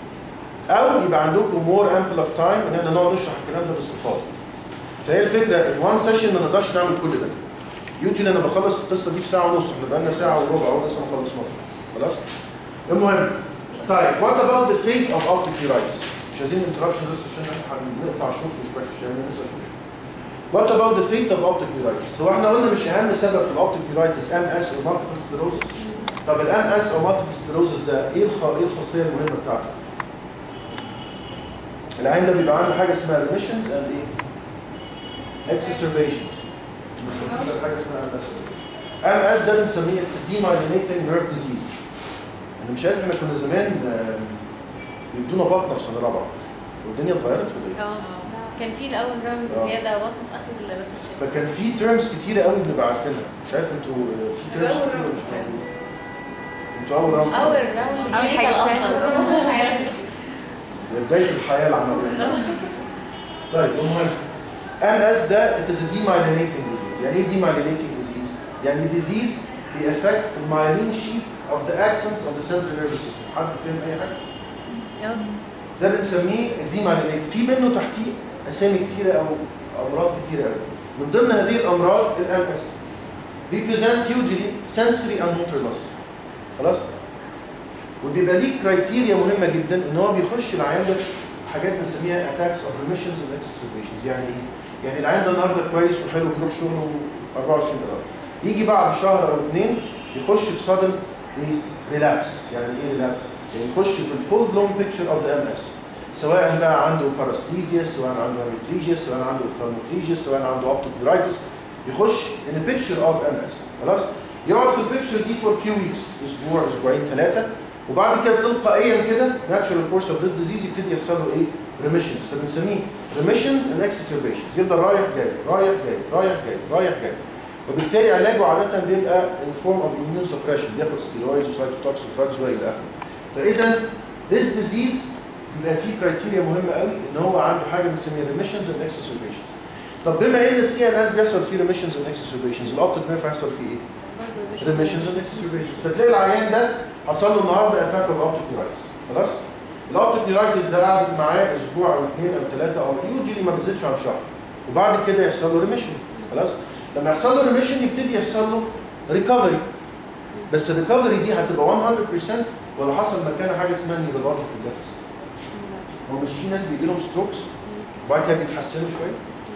او يبقى عندكم مور امبل اوف تايم ان احنا نقعد نشرح الكلام ده باستفاضه فهي الفكره ان وان سيشن ما نقدرش نعمل كل ده يوجوالي انا بخلص القصه دي في ساعه ونص احنا بقالنا ساعه وربع اهو لسه ما خلصناش خلاص المهم طيب وات اباوت ذا فيت اوف اوبتيك نيرايتس مش عايزين انتربشن بس عشان احنا هنقطع شوط شويه في الشارع نسال فيه وات اباوت ذا فيت اوف اوبتيك نيرايتس هو احنا قلنا مش اهم سبب في الاوبتيك نيرايتس ام اس او مالتيبل سكلروزس طب الام اس او مالتيبل سكلروزس ده ايه الخ... ايه الخاصيه المهمه بتاعته؟ العين ده بيبقى عنده حاجه اسمها ريميشنز اند ايه؟ exacerbations مش حاجه اسمها ام اس ام اس ده بنسميه اتس demyelinating nerve disease انا مش عارف احنا كنا زمان آم، بيدونا بطنه في سنه رابعه والدنيا اتغيرت ولا ايه؟ اه كان في الاول راوند اه. زياده بطن في اخر بس مش فكان في تيرمز كتيره قوي بنبقى عارفينها مش عارف انتوا آه، في تيرمز أول كتيره راوند. مش موجوده انتوا اول راوند اول راوند أول دي حاجة كان فاتت. اصلا بدايه الحياه العمليه طيب المهم ام اس ده it is a demyelinating disease يعني ايه demyelinating disease؟ يعني disease بيأفكت المايلين شيف of the axons of the central nervous system حد فاهم اي حاجه؟ ده بنسميه الديمايلينيت في منه تحتيه اسامي كتيره او امراض كتيره قوي من ضمن هذه الامراض الام اس represent usually sensory and motor loss خلاص وبيبقى ليه كرايتيريا مهمه جدا ان هو بيخش العيان ده حاجات بنسميها attacks of remissions and exacerbations يعني ايه؟ يعني العيان ده النهارده كويس وحلو بيروح شغله 24 دولار يجي بعد شهر او اثنين يخش في sudden ايه؟ ريلابس يعني ايه ريلابس؟ يعني يخش في الفول بلون بيكتشر اوف ذا ام اس سواء بقى عنده باراستيزيا سواء عنده هيميبليجيا سواء عنده اوفثالموبليجيا سواء عنده اوبتيك نيرايتس يخش in a picture of MS خلاص يقعد في البيكتشر دي for few weeks اسبوع اسبوعين ثلاثه وبعد كده تلقائيا كده natural course of this disease يبتدي يحصل له ايه remissions فبنسميه remissions and exacerbations يفضل رايح جاي رايح جاي رايح جاي رايح جاي وبالتالي علاجه عاده بيبقى in form of immune suppression بياخد ستيرويدز وسايتوتوكسيك دراجز والى اخره فاذا this disease يبقى فيه كرايتيريا مهمه قوي ان هو عنده حاجه بنسميها remissions and exacerbations طب بما ان السي ان اس بيحصل فيه remissions and exacerbations الاوبتيك نيرف هيحصل فيه ايه؟ remissions and exacerbations فتلاقي العيان ده حصل له النهارده اتاك اوف اوبتيك نيرايتس خلاص؟ الاوبتيك نيرايتس ده قعدت معاه اسبوع او اثنين او ثلاثه او يوجولي ما بيزيدش عن شهر وبعد كده يحصل له ريميشن خلاص؟ لما يحصل له ريميشن يبتدي يحصل له ريكفري بس الريكفري دي هتبقى 100% ولا حصل مكانها حاجه اسمها نيورولوجيكال ديفيسيت هو مش في ناس بيجي لهم ستروكس وبعد كده بيتحسنوا شويه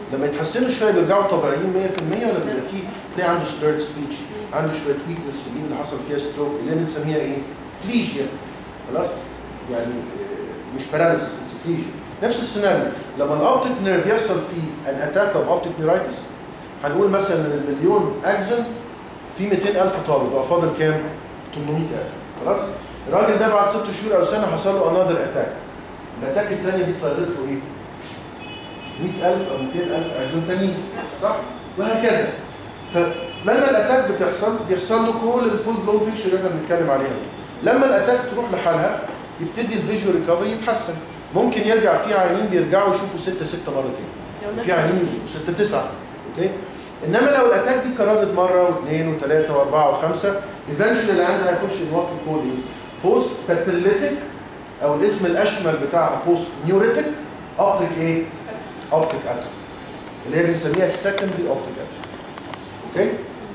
لما يتحسنوا شويه بيرجعوا طبيعيين 100% ولا بيبقى فيه تلاقي عنده ستيرد سبيتش عنده شويه ويكنس في الايد اللي حصل فيها ستروك اللي بنسميها ايه؟ بليجيا خلاص؟ يعني آه، مش باراليسيس اتس بليجيا نفس السيناريو لما الاوبتيك نيرف يحصل فيه ان اتاك اوف اوبتيك نيرايتس هنقول مثلا من المليون اكزون في 200000 طالب بقى فاضل كام؟ 800000 خلاص؟ الراجل ده بعد ست شهور او سنه حصل له انذر اتاك الاتاك الثانيه دي طيرت له ايه؟ 100000 او 200000 اكزون تانيين صح؟ وهكذا فلما الاتاك بتحصل بيحصل له كل الفول بلون بيكشر اللي احنا بنتكلم عليها دي لما الاتاك تروح لحالها يبتدي الفيجوال ريكفري يتحسن ممكن يرجع في عيانين بيرجعوا يشوفوا 6 6 مرتين لو في عيانين 6 9 اوكي انما لو الاتاك دي كررت مره واثنين وثلاثه واربعه وخمسه ايفنشولي العيان ده هيخش ان وات كول ايه؟ بوست بابيليتيك او الاسم الاشمل بتاعها بوست نيوريتك اوبتيك ايه؟ اوبتيك اتروفي اللي هي بنسميها السكندري اوبتيك اتروفي اوكي؟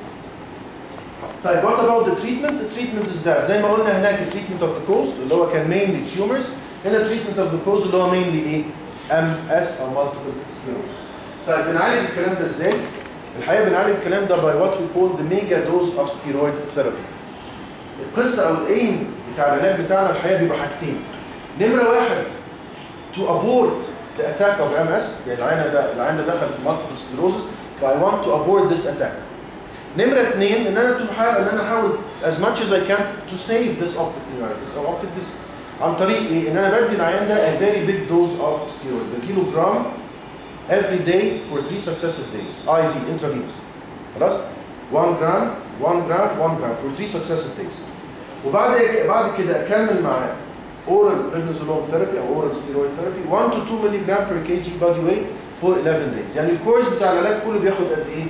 طيب وات اباوت ذا تريتمنت؟ التريتمنت از ذات زي ما قلنا هناك التريتمنت اوف ذا كوز اللي هو كان مينلي تيومرز هنا التريتمنت اوف ذا كوز اللي هو مينلي ايه؟ ام اس او مالتيبل سكليروز طيب بنعالج الكلام ده ازاي؟ الحقيقه بنعالج الكلام ده باي وات وي كول ذا ميجا دوز اوف ستيرويد ثيرابي القصه او الايم بتاع العلاج بتاعنا الحقيقه بيبقى حاجتين نمره واحد to abort the attack of MS يعني العين ده العين ده دخل في multiple sclerosis ف I want to abort this attack نمرة اثنين ان انا تحاول ان انا احاول as much as I can to save this optic neuritis او optic disc عن طريق ايه؟ ان انا بدي العيان ده a very big dose of steroid بديله جرام every day for three successive days IV intravenous خلاص 1 جرام 1 جرام 1 جرام for three successive days وبعد بعد كده اكمل معاه oral prednisolone therapy او oral steroid therapy 1 to 2 مللي جرام per kg body weight for 11 days يعني الكورس بتاع العلاج كله بياخد قد ايه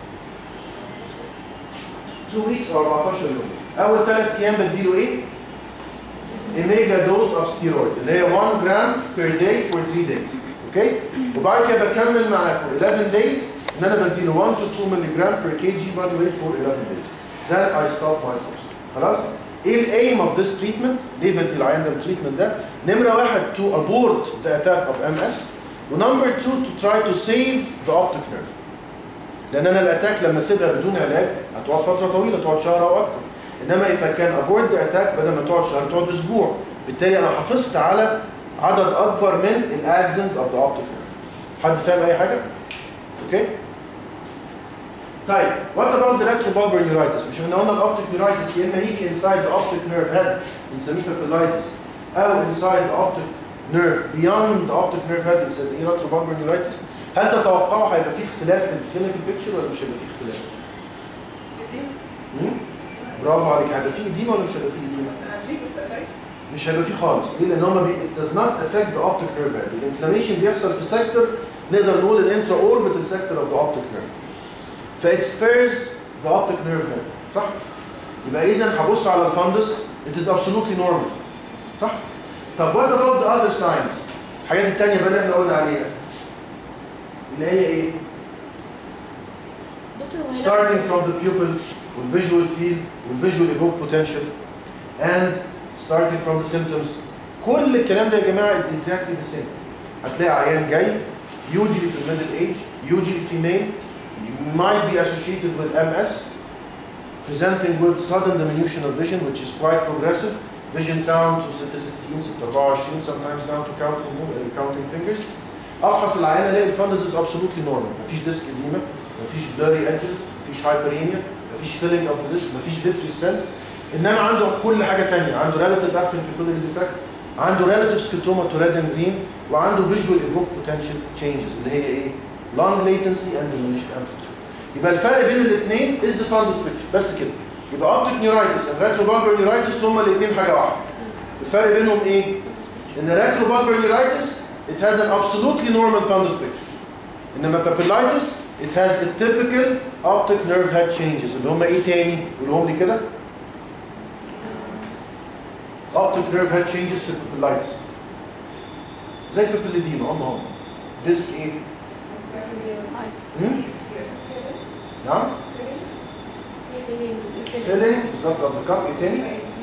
2 weeks او 14 يوم اول ثلاث ايام بديله ايه ميجا دوز اوف ستيرويد اللي هي 1 جرام per day for 3 days اوكي وبعد كده بكمل معاه for 11 days ان انا بديله 1 to 2 مللي جرام per kg body weight for 11 days then I stop my course خلاص ايه الايم اوف ذس تريتمنت ليه بدي العيان ده التريتمنت ده نمره واحد to abort the attack of MS ونمبر 2 to try to save the optic nerve لان انا الاتاك لما اسيبها بدون علاج هتقعد فتره طويله تقعد شهر او اكتر انما اذا كان ابورد ذا اتاك بدل ما تقعد شهر تقعد اسبوع بالتالي انا حافظت على عدد اكبر من الاكسنز اوف ذا اوبتيك نيرف حد فاهم اي حاجه اوكي طيب وات اباوت ذا ريتروبالبر نيورايتس مش احنا قلنا الاوبتيك نيورايتس يا اما يجي انسايد ذا اوبتيك نيرف هيد بنسميه بابيلايتس او انسايد ذا اوبتيك نيرف بيوند ذا اوبتيك نيرف هيد بنسميه ريتروبالبر نيورايتس هل تتوقعوا هيبقى في اختلاف في الكلينيكال بيكتشر ولا مش هيبقى في اختلاف؟ قديم مم؟ برافو عليك هيبقى في اديمه ولا مش هيبقى في اديمه؟ في بس قليل مش هيبقى فيه خالص ليه؟ لان هو بي... it does not affect the optic nerve head الانفلاميشن بيحصل في سيكتور نقدر نقول الانترا اوربيتال سيكتور اوف ذا اوبتيك نيرف فاكسبيرز ذا اوبتيك نيرف هيد صح؟ يبقى اذا هبص على الفندس it is absolutely normal صح؟ طب what about the other signs؟ الحاجات التانية بقى اللي احنا قلنا عليها اللي هي ايه؟ دكتور هو هنا starting from the pupil والvisual field والvisual evoked potential and starting from the symptoms كل الكلام ده يا جماعه exactly the same هتلاقي عيان جاي usually في middle age usually female might be associated with MS presenting with sudden diminution of vision which is quite progressive vision down to 66 24 sometimes down to counting uh, counting fingers افحص العيان الاقي الفندس is absolutely normal مفيش ديسك اديمه مفيش blurry edges مفيش hyperemia مفيش filling of the disc مفيش vitreous cells انما عنده كل حاجه ثانيه عنده relative afferent pupillary defect عنده relative scotoma to red and green وعنده visual evoked potential changes اللي هي ايه long latency and diminished amplitude يبقى الفرق بين الاثنين is the fundus picture بس كده يبقى optic neuritis and retrobulbar neuritis هما الاثنين حاجه واحده الفرق بينهم ايه ان retrobulbar neuritis it has an absolutely normal fundus picture انما papillitis it has the typical optic nerve head changes اللي هم ايه تاني قولهم لي كده optic nerve head changes في papillitis زي البابيليديما هم هم ديسك ايه هم؟ نعم فيلينج بالظبط اوف ذا كاب ايه تاني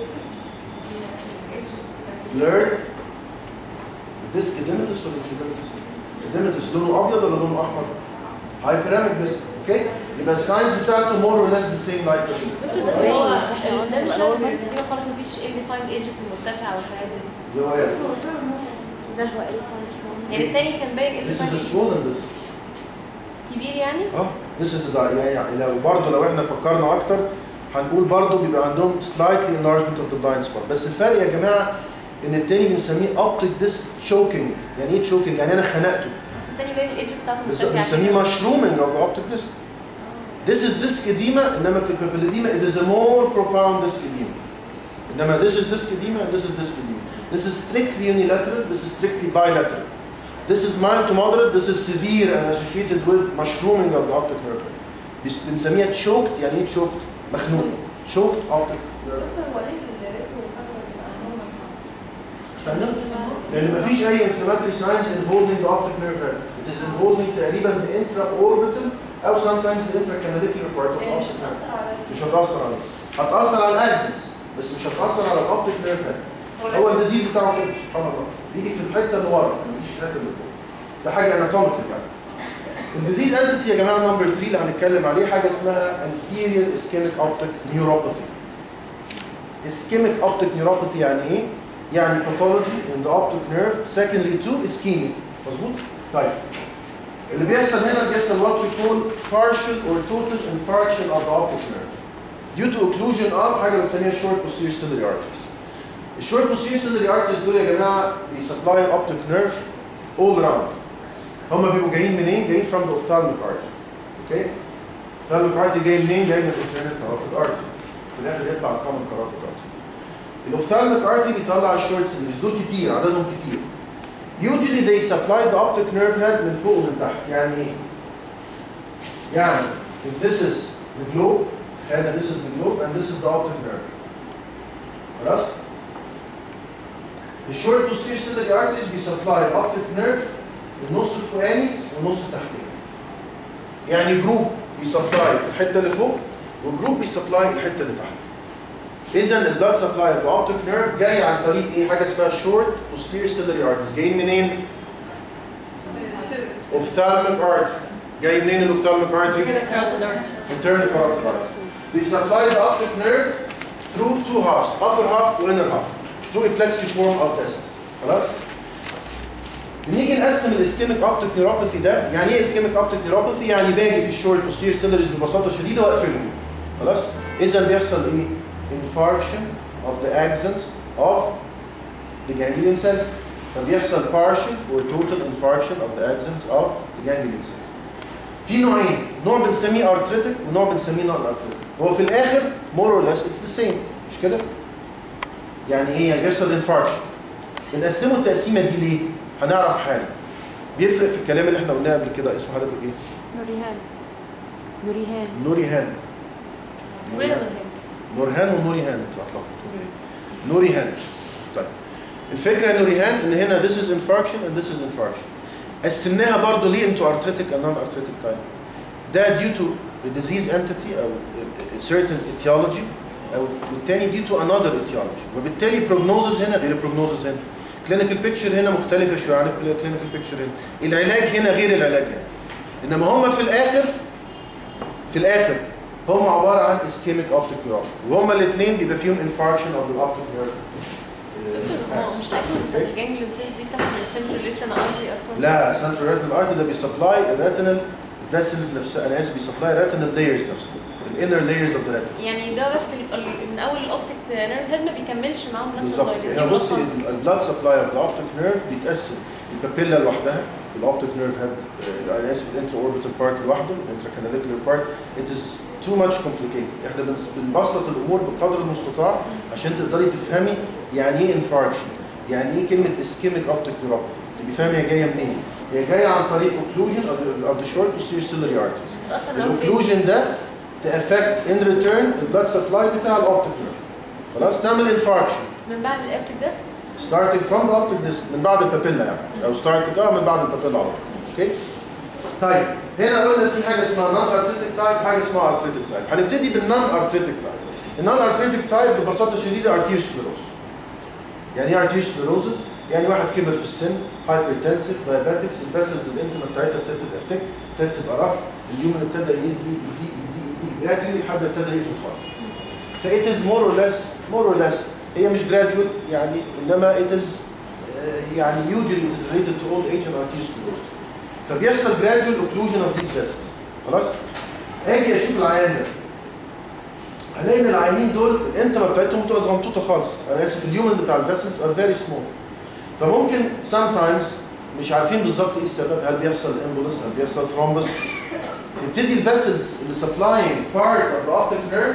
blurred الديسك ديمتس ولا مش ديمتس؟ الديمتس لونه ابيض ولا لونه احمر؟ هايبراميك ديسك اوكي يبقى الساينس بتاعته مور اور ليس ذا سيم لايك دكتور بس زي هو مش احنا قلنا ده مش بقى شرط normal؟ دي خلاص مفيش ال ديفايند ايجز المرتفعه والحاجات دي اللي هو ايه ده هو ايه فاينل يعني التاني كان باين ال This is a ديفايند swollen disc كبير يعني اه this is the يعني لو برضه لو احنا فكرنا اكتر هنقول برضه بيبقى عندهم slightly enlargement of the blind spot بس الفرق يا جماعه ان التاني بنسميه optic disc choking يعني ايه choking يعني انا خنقته بس التاني باين الايدجز بتاعته بس- مرتفعه بنسميه كده. mushrooming of the optic disc this is disc edema انما في البابيلوديما it is a more profound disc edema انما this is disc edema and this is disc edema this is strictly unilateral this is strictly bilateral this is mild to moderate this is severe and associated with mushrooming of the optic nerve بس- بنسميها choked يعني ايه choked مخنوق choked optic nerve فاهمين؟ لان مفيش اي inflammatory signs involving the optic nerve head it is involving تقريبا the intraorbital او sometimes the intracanalicular part of the يعني مش optic nerve هتأثر على مش هتأثر عليه هتأثر على الاكسس بس مش هتأثر على الاوبتيك نيرف هيد هو الديزيز بتاعه كده سبحان الله بيجي في الحته اللي ورا ما بيجيش في الحته اللي فوق ده حاجه اناتوميكال يعني الديزيز انتيتي يا جماعه نمبر 3 اللي هنتكلم عليه حاجه اسمها anterior ischemic optic neuropathy ischemic optic neuropathy يعني ايه؟ يعني pathology in the optic nerve secondary to ischemic مظبوط؟ طيب اللي بيحصل هنا بيحصل what we call partial or total infarction of the optic nerve due to occlusion of حاجه بنسميها short posterior ciliary arteries. الشورت posterior ciliary arteries دول يا جماعه بيسبلاي الاوبتيك نيرف all around. هم بيبقوا جايين منين؟ جايين from the ophthalmic artery. اوكي؟ ophthalmic artery جاي منين؟ جاي من الانترنت carotid artery. في الاخر يطلع الكومن carotid artery. الاوفثالميك artery بيطلع الشورت سيلز دول كتير عددهم كتير. Usually they supply the optic nerve head من فوق ومن تحت. يعني ايه؟ يعني if this is the globe تخيل this is the globe and this is the optic nerve. خلاص؟ الشورت posterior ciliary arteries بيسبلاي الاوبتيك نيرف النص الفوقاني والنص التحتاني. يعني جروب بيسبلاي الحته اللي فوق وجروب بيسبلاي الحته اللي تحت. اذا البلاد سبلاي اوف اوبتيك نيرف جاي عن طريق ايه؟ حاجه اسمها شورت posterior ciliary arteries جايين منين؟ ophthalmic artery جاي منين الاوفثالميك artery؟ internal carotid artery. We supply the optic nerve through two halves, upper half و inner half, through a plexiform of vessels. خلاص؟ بنيجي نقسم الاسكيميك اوبتيك نيوروباثي ده، يعني ايه اسكيميك اوبتيك نيوروباثي؟ يعني باجي في الشورت posterior سيلرز ببساطه شديده واقفلهم. خلاص؟ اذا بيحصل ايه؟ infarction of the axons of the ganglion cells. فبيحصل partial or total infarction of the axons of the ganglion cells. في نوعين نوع بنسميه ارتريتك ونوع بنسميه نون ارتريتك هو في الاخر مور اور ليس اتس ذا سيم مش كده يعني ايه يعني بيحصل انفاركشن بنقسمه التقسيمه دي ليه هنعرف حاجه بيفرق في الكلام اللي احنا قلناه قبل كده اسمه حضرتك ايه نوريهان نوريهان نوريهان ولاد نورهان ونوريهان انتوا هتلخبطوا ليه نوريهان طيب الفكره يا نوريهان ان هنا this is infarction and this is infarction قسمناها برضه ليه انتوا arthritic and non arthritic type ده due to a disease entity او a certain etiology او والتاني due to another etiology وبالتالي prognosis هنا غير prognosis هنا clinical picture هنا مختلفه شويه عن clinical picture هنا العلاج هنا غير العلاج هنا انما هم في الاخر في الاخر هم عباره عن ischemic optic neuropathy وهم الاثنين بيبقى فيهم infarction of the optic nerve دكتور هو مش لازم الجانجليون سيلز دي تاخد السنترال ريترن ارتري اصلا لا سنترال ريتنال ارتري ده بيسبلاي الريتنال فيسلز نفسها انا اسف بيسبلاي الريتنال لايرز نفسها الانر لايرز اوف ذا ريتنا يعني ده بس اللي يبقى من اول الاوبتيك نيرف هيد ما بيكملش معاهم نفس بالظبط الدايركت هي بصي البلاد سبلاي اوف ذا اوبتيك نيرف بيتقسم البابيلا لوحدها الاوبتيك نيرف هيد انا اسف الانترا اوربيتال بارت لوحده الانترا كاناليكولار بارت ات از تو ماتش كومبليكيتد احنا بنس- بنبسط الامور بقدر المستطاع عشان تقدري تفهمي يعني ايه انفاركشن يعني ايه كلمه اسكيميك اوبتيك نيوروباثي تبقي فاهمه هي جايه منين هي جايه عن طريق occlusion of the, of the short posterior ciliary arteries اصلا لو في الاوكلوجن ده تافكت ان ريتيرن البلاد سبلاي بتاع الاوبتيك نيرف خلاص تعمل انفاركشن من بعد الاوبتيك ديس starting from the optic disc من بعد البابيلا يعني او starting اه من بعد البابيلا على طول اوكي طيب هنا قلنا في حاجه اسمها نون ارثريتك تايب حاجه اسمها ارثريتك تايب هنبتدي بالنون ارثريتك تايب النون ارثريتك تايب ببساطه شديده ارتيريوس سكليروس يعني ايه ارتيريوس سكليروسس يعني واحد كبر في السن هايبرتنسيف دايابيتكس الفاسلز الانتما بتاعتها ابتدت تبقى ثيك ابتدت تبقى رف اليومن ابتدى يدي يدي يدي يدي جراديولي لحد ما ابتدى يقفل خالص فإت از مور اور ليس مور اور ليس هي مش جراديول يعني انما it is آه، يعني usually it is related to old age and arteriosclerosis فبيحصل gradual occlusion of these vessels خلاص اجي اشوف العيان ده هلاقي ان العيانين دول الانترا بتاعتهم بتبقى صغنطوطه خالص انا اسف اليومن بتاع الفاسلز ار فيري سمول فممكن sometimes مش عارفين بالظبط ايه السبب هل بيحصل امبولس هل بيحصل ثرومبس تبتدي الفاسلز اللي supplying part of the optic nerve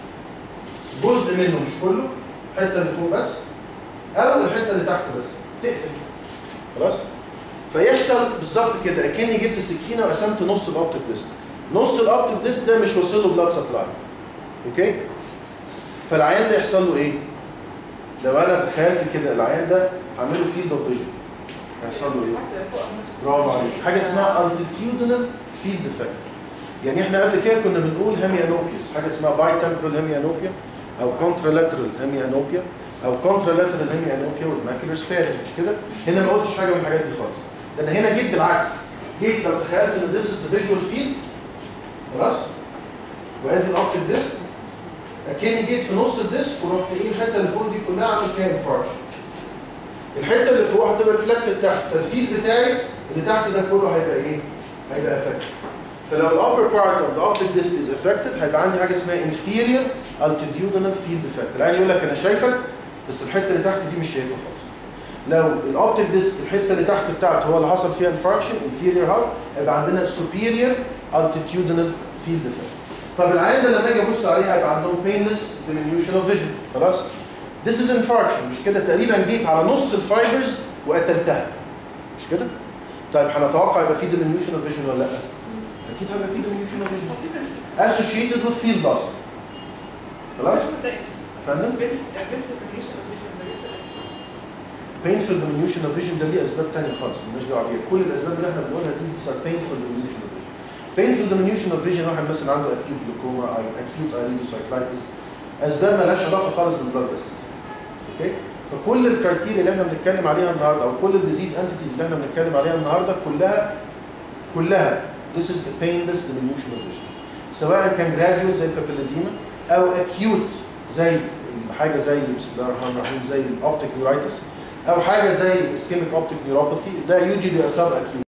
جزء منه مش كله الحته اللي فوق بس او الحته اللي تحت بس تقفل خلاص فيحصل بالظبط كده اكني جبت سكينه وقسمت نص الاوبتيك ديسك نص الاوبتيك ديسك ده مش واصل له بلاد سبلاي اوكي فالعيان ده يحصل له ايه لو انا تخيلت كده العيان ده هعمله فيلد اوف فيجن هيحصل له ايه حاسه فوق النص. برافو عليك حاجه اسمها altitudinal field effect يعني احنا قبل كده كنا بنقول هيمي انوبيوس حاجه اسمها باي تمبرال هيمي انوبيا او كونترالاترال هيمي انوبيا او كونترالاترال هيمي انوبيا with macular sparing مش كده هنا ما قلتش حاجه من الحاجات دي خالص ده انا هنا جيت بالعكس جيت لو تخيلت ان this is the visual field خلاص وادي الاوبتيك ديسك اكني جيت في نص الديسك ورحت ايه الحته اللي فوق دي كلها عامل فيها انفارش الحته اللي فوق هتبقى ريفلكتد تحت فالفيل بتاعي اللي تحت ده كله هيبقى ايه؟ هيبقى افكتد فلو الابر بارت اوف ذا اوبتيك ديسك از افكتد هيبقى عندي حاجه اسمها inferior altitudinal field effect العين يقول لك انا شايفك بس الحته اللي تحت دي مش شايفها خالص لو الاوبتيك ديسك الحته اللي تحت بتاعته هو اللي حصل فيها انفاركشن inferior half هيبقى عندنا superior altitudinal field effect طب العين ده لما اجي ابص عليه هيبقى عندهم painless diminution of vision خلاص This is infarction مش كده تقريبا جيت على نص الفايبرز وقتلتها مش كده؟ طيب هنتوقع يبقى في diminution of vision ولا لا؟ اكيد هيبقى في diminution of vision associated with field loss خلاص؟ فندم؟ painful diminution of vision ده ليه اسباب ثانيه خالص مالناش دعوه بيها كل الاسباب اللي احنا بنقولها دي صار painful diminution of vision painful diminution of vision واحد مثلا عنده acute glaucoma او acute iridocyclitis اسباب مالهاش علاقه خالص بالبلاد فيسلز اوكي فكل الكرايتيريا اللي احنا بنتكلم عليها النهارده او كل الديزيز انتيتيز اللي احنا بنتكلم عليها النهارده كلها كلها this is the painless diminution of vision سواء كان gradual زي البابيلاديما او acute زي حاجه زي بسم الله الرحمن الرحيم زي الاوبتيك نيورايتس او حاجه زي ischemic optic neuropathy ده يوجي بيبقى سب acute